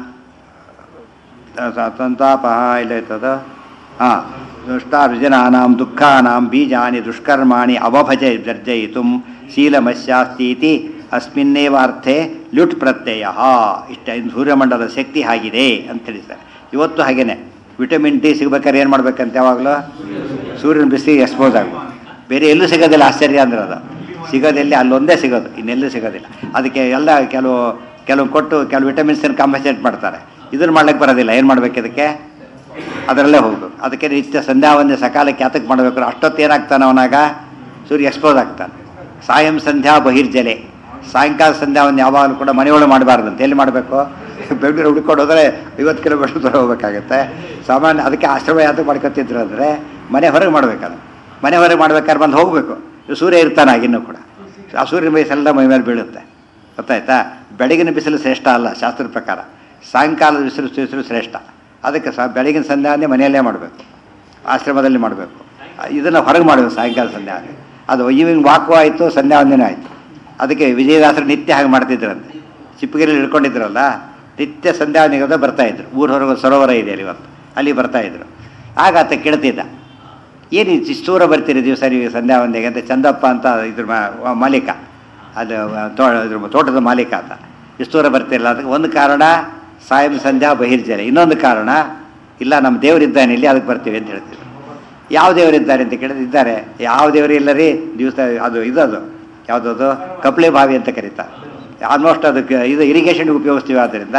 ತ- ಸಂತಾಪ ಇಲ್ಲ ಇರ್ತದ ಹಾಂ ದುಷ್ಟಾರ್ಜನಾನಾಂ ದುಃಖಾನಾಂ ಬೀಜಾನಿ ದುಷ್ಕರ್ಮಾಣಿ ಅವಭಜ ಜರ್ಜಯಿತು ಶೀಲಮಸ್ಯಾಸ್ತೀತಿ ಅಸ್ಮಿನ್ನೇವ ಅರ್ಥೆ ಲ್ಯುಟ್ ಪ್ರತ್ಯಯ ಇಷ್ಟ ಇದು ಸೂರ್ಯಮಂಡಲದ ಶಕ್ತಿ ಆಗಿದೆ ಅಂತ ತಿಳಿಸ್ತಾರೆ ಇವತ್ತು ಹಾಗೇನೆ ವಿಟಮಿನ್ ಡಿ ಸಿಗ್ಬೇಕಾದ್ರೆ ಏನು ಮಾಡ್ಬೇಕಂತ ಯಾವಾಗಲೂ ಸೂರ್ಯನ ಬಿಸಿಲಿಗೆ ಎಕ್ಸ್ಪೋಸ್ ಆಗಬೇಕು ಬೇರೆ ಎಲ್ಲೂ ಸಿಗೋದಿಲ್ಲ ಆಶ್ಚರ್ಯ ಅಂದ್ರೆ ಅದು ಸಿಗೋದೆಲ್ಲಿ ಅಲ್ಲೊಂದೇ ಸಿಗೋದು ಇನ್ನೆಲ್ಲೂ ಸಿಗೋದಿಲ್ಲ ಅದಕ್ಕೆ ಎಲ್ಲ ಕೆಲವು ಕೆಲವು ಕೊಟ್ಟು ಕೆಲವು ವಿಟಮಿನ್ಸನ್ನು ಕಾಂಪನ್ಸೇಟ್ ಮಾಡ್ತಾರೆ ಇದನ್ನು ಮಾಡ್ಲಿಕ್ಕೆ ಬರೋದಿಲ್ಲ ಏನು ಮಾಡ್ಬೇಕು ಇದಕ್ಕೆ ಅದರಲ್ಲೇ ಹೋಗ್ಬೇಕು ಅದಕ್ಕೆ ನಿತ್ಯ ಸಂಧ್ಯಾ ಒಂದೇ ಸಕಾಲಕ್ಕೆ ಯಾತಕ್ಕೆ ಮಾಡಬೇಕು ಅಷ್ಟೊತ್ತು ಏನಾಗ್ತಾನೆ ಅವನಾಗ ಸೂರ್ಯ ಎಕ್ಸ್ಪೋಸ್ ಆಗ್ತಾನೆ ಸಾಯಂ ಸಂಧ್ಯಾ ಬಹಿರ್ಜಲೆ ಸಾಯಂಕಾಲ ಸಂಧ್ಯಾ ಒಂದು ಯಾವಾಗಲೂ ಕೂಡ ಮನೆಯೊಳಗೆ ಮಾಡಬಾರ್ದಂತ ಎಲ್ಲಿ ಮಾಡಬೇಕು ಬೆಂಗಳೂರು ಹುಡ್ಕೊಂಡು ಹೋದರೆ ಐವತ್ತು ಕಿಲೋಮೀಟರ್ ದೂರ ಹೋಗ್ಬೇಕಾಗತ್ತೆ ಸಾಮಾನ್ಯ ಅದಕ್ಕೆ ಆಶ್ರಮ ಯಾತಕ್ಕೆ ಮಾಡ್ಕೊತಿದ್ರು ಅಂದರೆ ಮನೆ ಹೊರಗೆ ಮಾಡ್ಬೇಕದು ಮನೆ ಹೊರಗೆ ಮಾಡ್ಬೇಕಾದ್ರೆ ಬಂದು ಹೋಗಬೇಕು ಸೂರ್ಯ ಇರ್ತಾನೆ ಆಗಿನ್ನೂ ಕೂಡ ಆ ಸೂರ್ಯನ ವಯಸ್ಸೆಲ್ಲ ಮೈ ಮೇಲೆ ಬೀಳುತ್ತೆ ಗೊತ್ತಾಯ್ತಾ ಬೆಳಗಿನ ಬಿಸಿಲು ಶ್ರೇಷ್ಠ ಅಲ್ಲ ಶಾಸ್ತ್ರದ ಪ್ರಕಾರ ಸಾಯಂಕಾಲದ ಬಿಸಿಲು ಬಿಸಿಲು ಶ್ರೇಷ್ಠ ಅದಕ್ಕೆ ಸಹ ಬೆಳಗಿನ ಸಂಧ್ಯಾವಂದನೆ ಮನೆಯಲ್ಲೇ ಮಾಡಬೇಕು ಆಶ್ರಮದಲ್ಲಿ ಮಾಡಬೇಕು ಇದನ್ನು ಹೊರಗೆ ಮಾಡಬೇಕು ಸಾಯಂಕಾಲ ಸಂಧ್ಯಾವಂದನೆ ಅದು ಈವ್ನಿಂಗ್ ವಾಕು ಆಯಿತು ಸಂಧ್ಯಾವಂದನೆ ಆಯಿತು ಅದಕ್ಕೆ ವಿಜಯದಾಸರು ನಿತ್ಯ ಹಾಗೆ ಮಾಡ್ತಿದ್ರಂತೆ ಚಿಪ್ಪಗಿರಿಯಲ್ಲಿ ಇಳ್ಕೊಂಡಿದ್ರಲ್ಲ ನಿತ್ಯ ಸಂಧ್ಯಾವಂದನೆಗೆ ಬರ್ತಾ ಇದ್ರು ಊರ ಹೊರಗೆ ಸರೋವರ ಇದೆ ಅಲ್ಲಿ ಇವತ್ತು ಅಲ್ಲಿ ಬರ್ತಾ ಇದ್ರು ಆಗ ಆತ ಕೇಳ್ತಿದ್ದ ಏನು ಇಷ್ಟು ದೂರ ಬರ್ತೀರಿ ದಿವಸ ನೀವು ಸಂಧ್ಯಾವಂದನೆಗೆ ಅಂತ ಚಂದಪ್ಪ ಅಂತ ಇದ್ರ ಮಾ- ಮಾಲೀಕ ಅದು ತೋ ಇದ್ರ ತೋಟದ ಮಾಲೀಕ ಆತ ಇಷ್ಟು ದೂರ ಬರ್ತಿರಲ್ಲ ಅದಕ್ಕೆ ಒಂದು ಕಾರಣ ಸಾಯಂ ಸಂಧ್ಯಾ ಬಹಿರ್ಜಲೆ ಇನ್ನೊಂದು ಕಾರಣ ಇಲ್ಲ ನಮ್ಮ ದೇವರಿದ್ದಾನೆ ಇಲ್ಲಿ ಅದಕ್ಕೆ ಬರ್ತೀವಿ ಅಂತ ಹೇಳ್ತಿದ್ರು ಯಾವ ದೇವರಿದ್ದಾರೆ ಅಂತ ಕೇಳಿದ್ರೆ ಇದ್ದಾರೆ ಯಾವ ದೇವರು ಇಲ್ಲ ರೀ ದಿವಸ ಅದು ಇದದು ಯಾವುದದು ಕಪ್ಲೆ ಬಾವಿ ಅಂತ ಕರೀತಾರೆ ಆಲ್ಮೋಸ್ಟ್ ಅದಕ್ಕೆ ಇದು ಇರಿಗೇಷನ್ಗೆ ಉಪಯೋಗಿಸ್ತೀವಿ ಆದ್ದರಿಂದ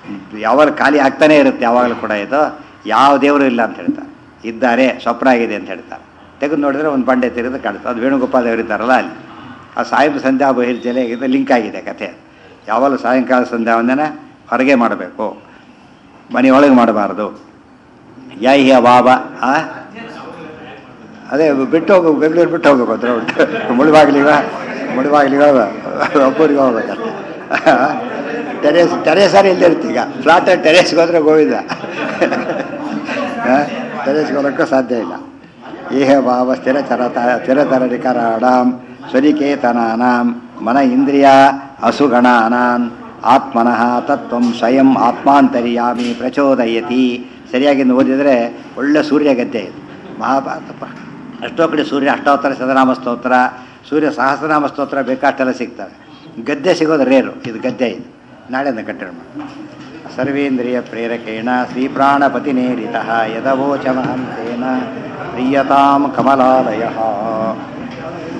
ಯಾವಾಗ ಖಾಲಿ ಆಗ್ತಾನೇ ಇರುತ್ತೆ ಯಾವಾಗಲೂ ಕೂಡ ಇದು ಯಾವ ದೇವರು ಇಲ್ಲ ಅಂತ ಹೇಳ್ತಾರೆ ಇದ್ದಾರೆ ಸ್ವಪ್ನ ಆಗಿದೆ ಅಂತ ಹೇಳ್ತಾರೆ ತೆಗೆದು ನೋಡಿದ್ರೆ ಒಂದು ಬಂಡೆ ತೆಗೆದು ಕಾಣುತ್ತೆ ಅದು ವೇಣುಗೋಪಾಲ್ ದೇವರಿದ್ದಾರಲ್ಲ ಅಲ್ಲಿ ಆ ಸಾಯಂ ಸಂಧ್ಯಾ ಬಹಿರ್ಜಲೆ ಇದು ಲಿಂಕ್ ಆಗಿದೆ ಕಥೆ ಯಾವಾಗಲೂ ಸಾಯಂಕಾಲ ಸಂಧ್ಯಾ ವಂದನ ಹೊರಗೆ ಮಾಡಬೇಕು ಮನೆಯೊಳಗೆ ಮಾಡಬಾರ್ದು ಯೈ ಹ್ಯ ಬಾಬ ಆ ಅದೇ ಬಿಟ್ಟು ಹೋಗು ಬೆಂಗಳೂರು ಬಿಟ್ಟು ಹೋಗ್ಬೇಕು ಅದ್ರ ಮುಳುಬಾಗಿಲಿಗ ಮುಳುಬಾಗಿಲಿಗ ಒಬ್ಬರಿಗೆ ಹೋಗ್ಬೇಕಂತ ಟೆರೇಸ್ ಟೆರೇಸಲ್ಲಿ ಇಲ್ಲಿರ್ತೀಗ ಫ್ಲಾಟ್ ಟೆರೇಸ್ಗೆ ಹೋದ್ರೆ ಗೋವಿಂದ ಟೆರೇಸ್ಗೆ ಹೋಗೋಕ್ಕೂ ಸಾಧ್ಯ ಇಲ್ಲ ಏಹ ಭಾವ ಸ್ಥಿರ ಚರತ ಸ್ಥಿರತರರಿಕರಾಣಾಂ ಸ್ವನಿಕೇತನಾನಾಂ ಮನ ಇಂದ್ರಿಯ ಅಸುಗಣಾನಾಂ ಆತ್ಮನಃ ತತ್ವಂ ಸ್ವಯಂ ಆತ್ಮಾಂತರ್ಯಾಮಿ ಪ್ರಚೋದಯತಿ ಸರಿಯಾಗಿ ಇನ್ನು ಓದಿದರೆ ಒಳ್ಳೆ ಸೂರ್ಯ ಗದ್ದೆ ಇದು ಮಹಾಭಾರತ ಪ- ಎಷ್ಟೋ ಕಡೆ ಸೂರ್ಯ ಅಷ್ಟಾವತಾರ ಸದನಾಮ ಸ್ತೋತ್ರ ಸೂರ್ಯ ಸಹಸ್ರನಾಮ ಸ್ತೋತ್ರ ಬೇಕಾಷ್ಟೆಲ್ಲ ಸಿಗ್ತವೆ ಗದ್ದೆ ಸಿಗೋದು ರೇರು ಇದು ಗದ್ದೆ ಇದು ನಾಳೆಯಿಂದ ಕಟ್ಟಡ ಸರ್ವೇಂದ್ರಿಯ ಪ್ರೇರಕೇಣ ಶ್ರೀಪ್ರಾಣಪತಿನೇರಿತ ಯದವೋಚಮಹಂತೇನ ಪ್ರೀಯತಾಂ ಕಮಲಾಲಯ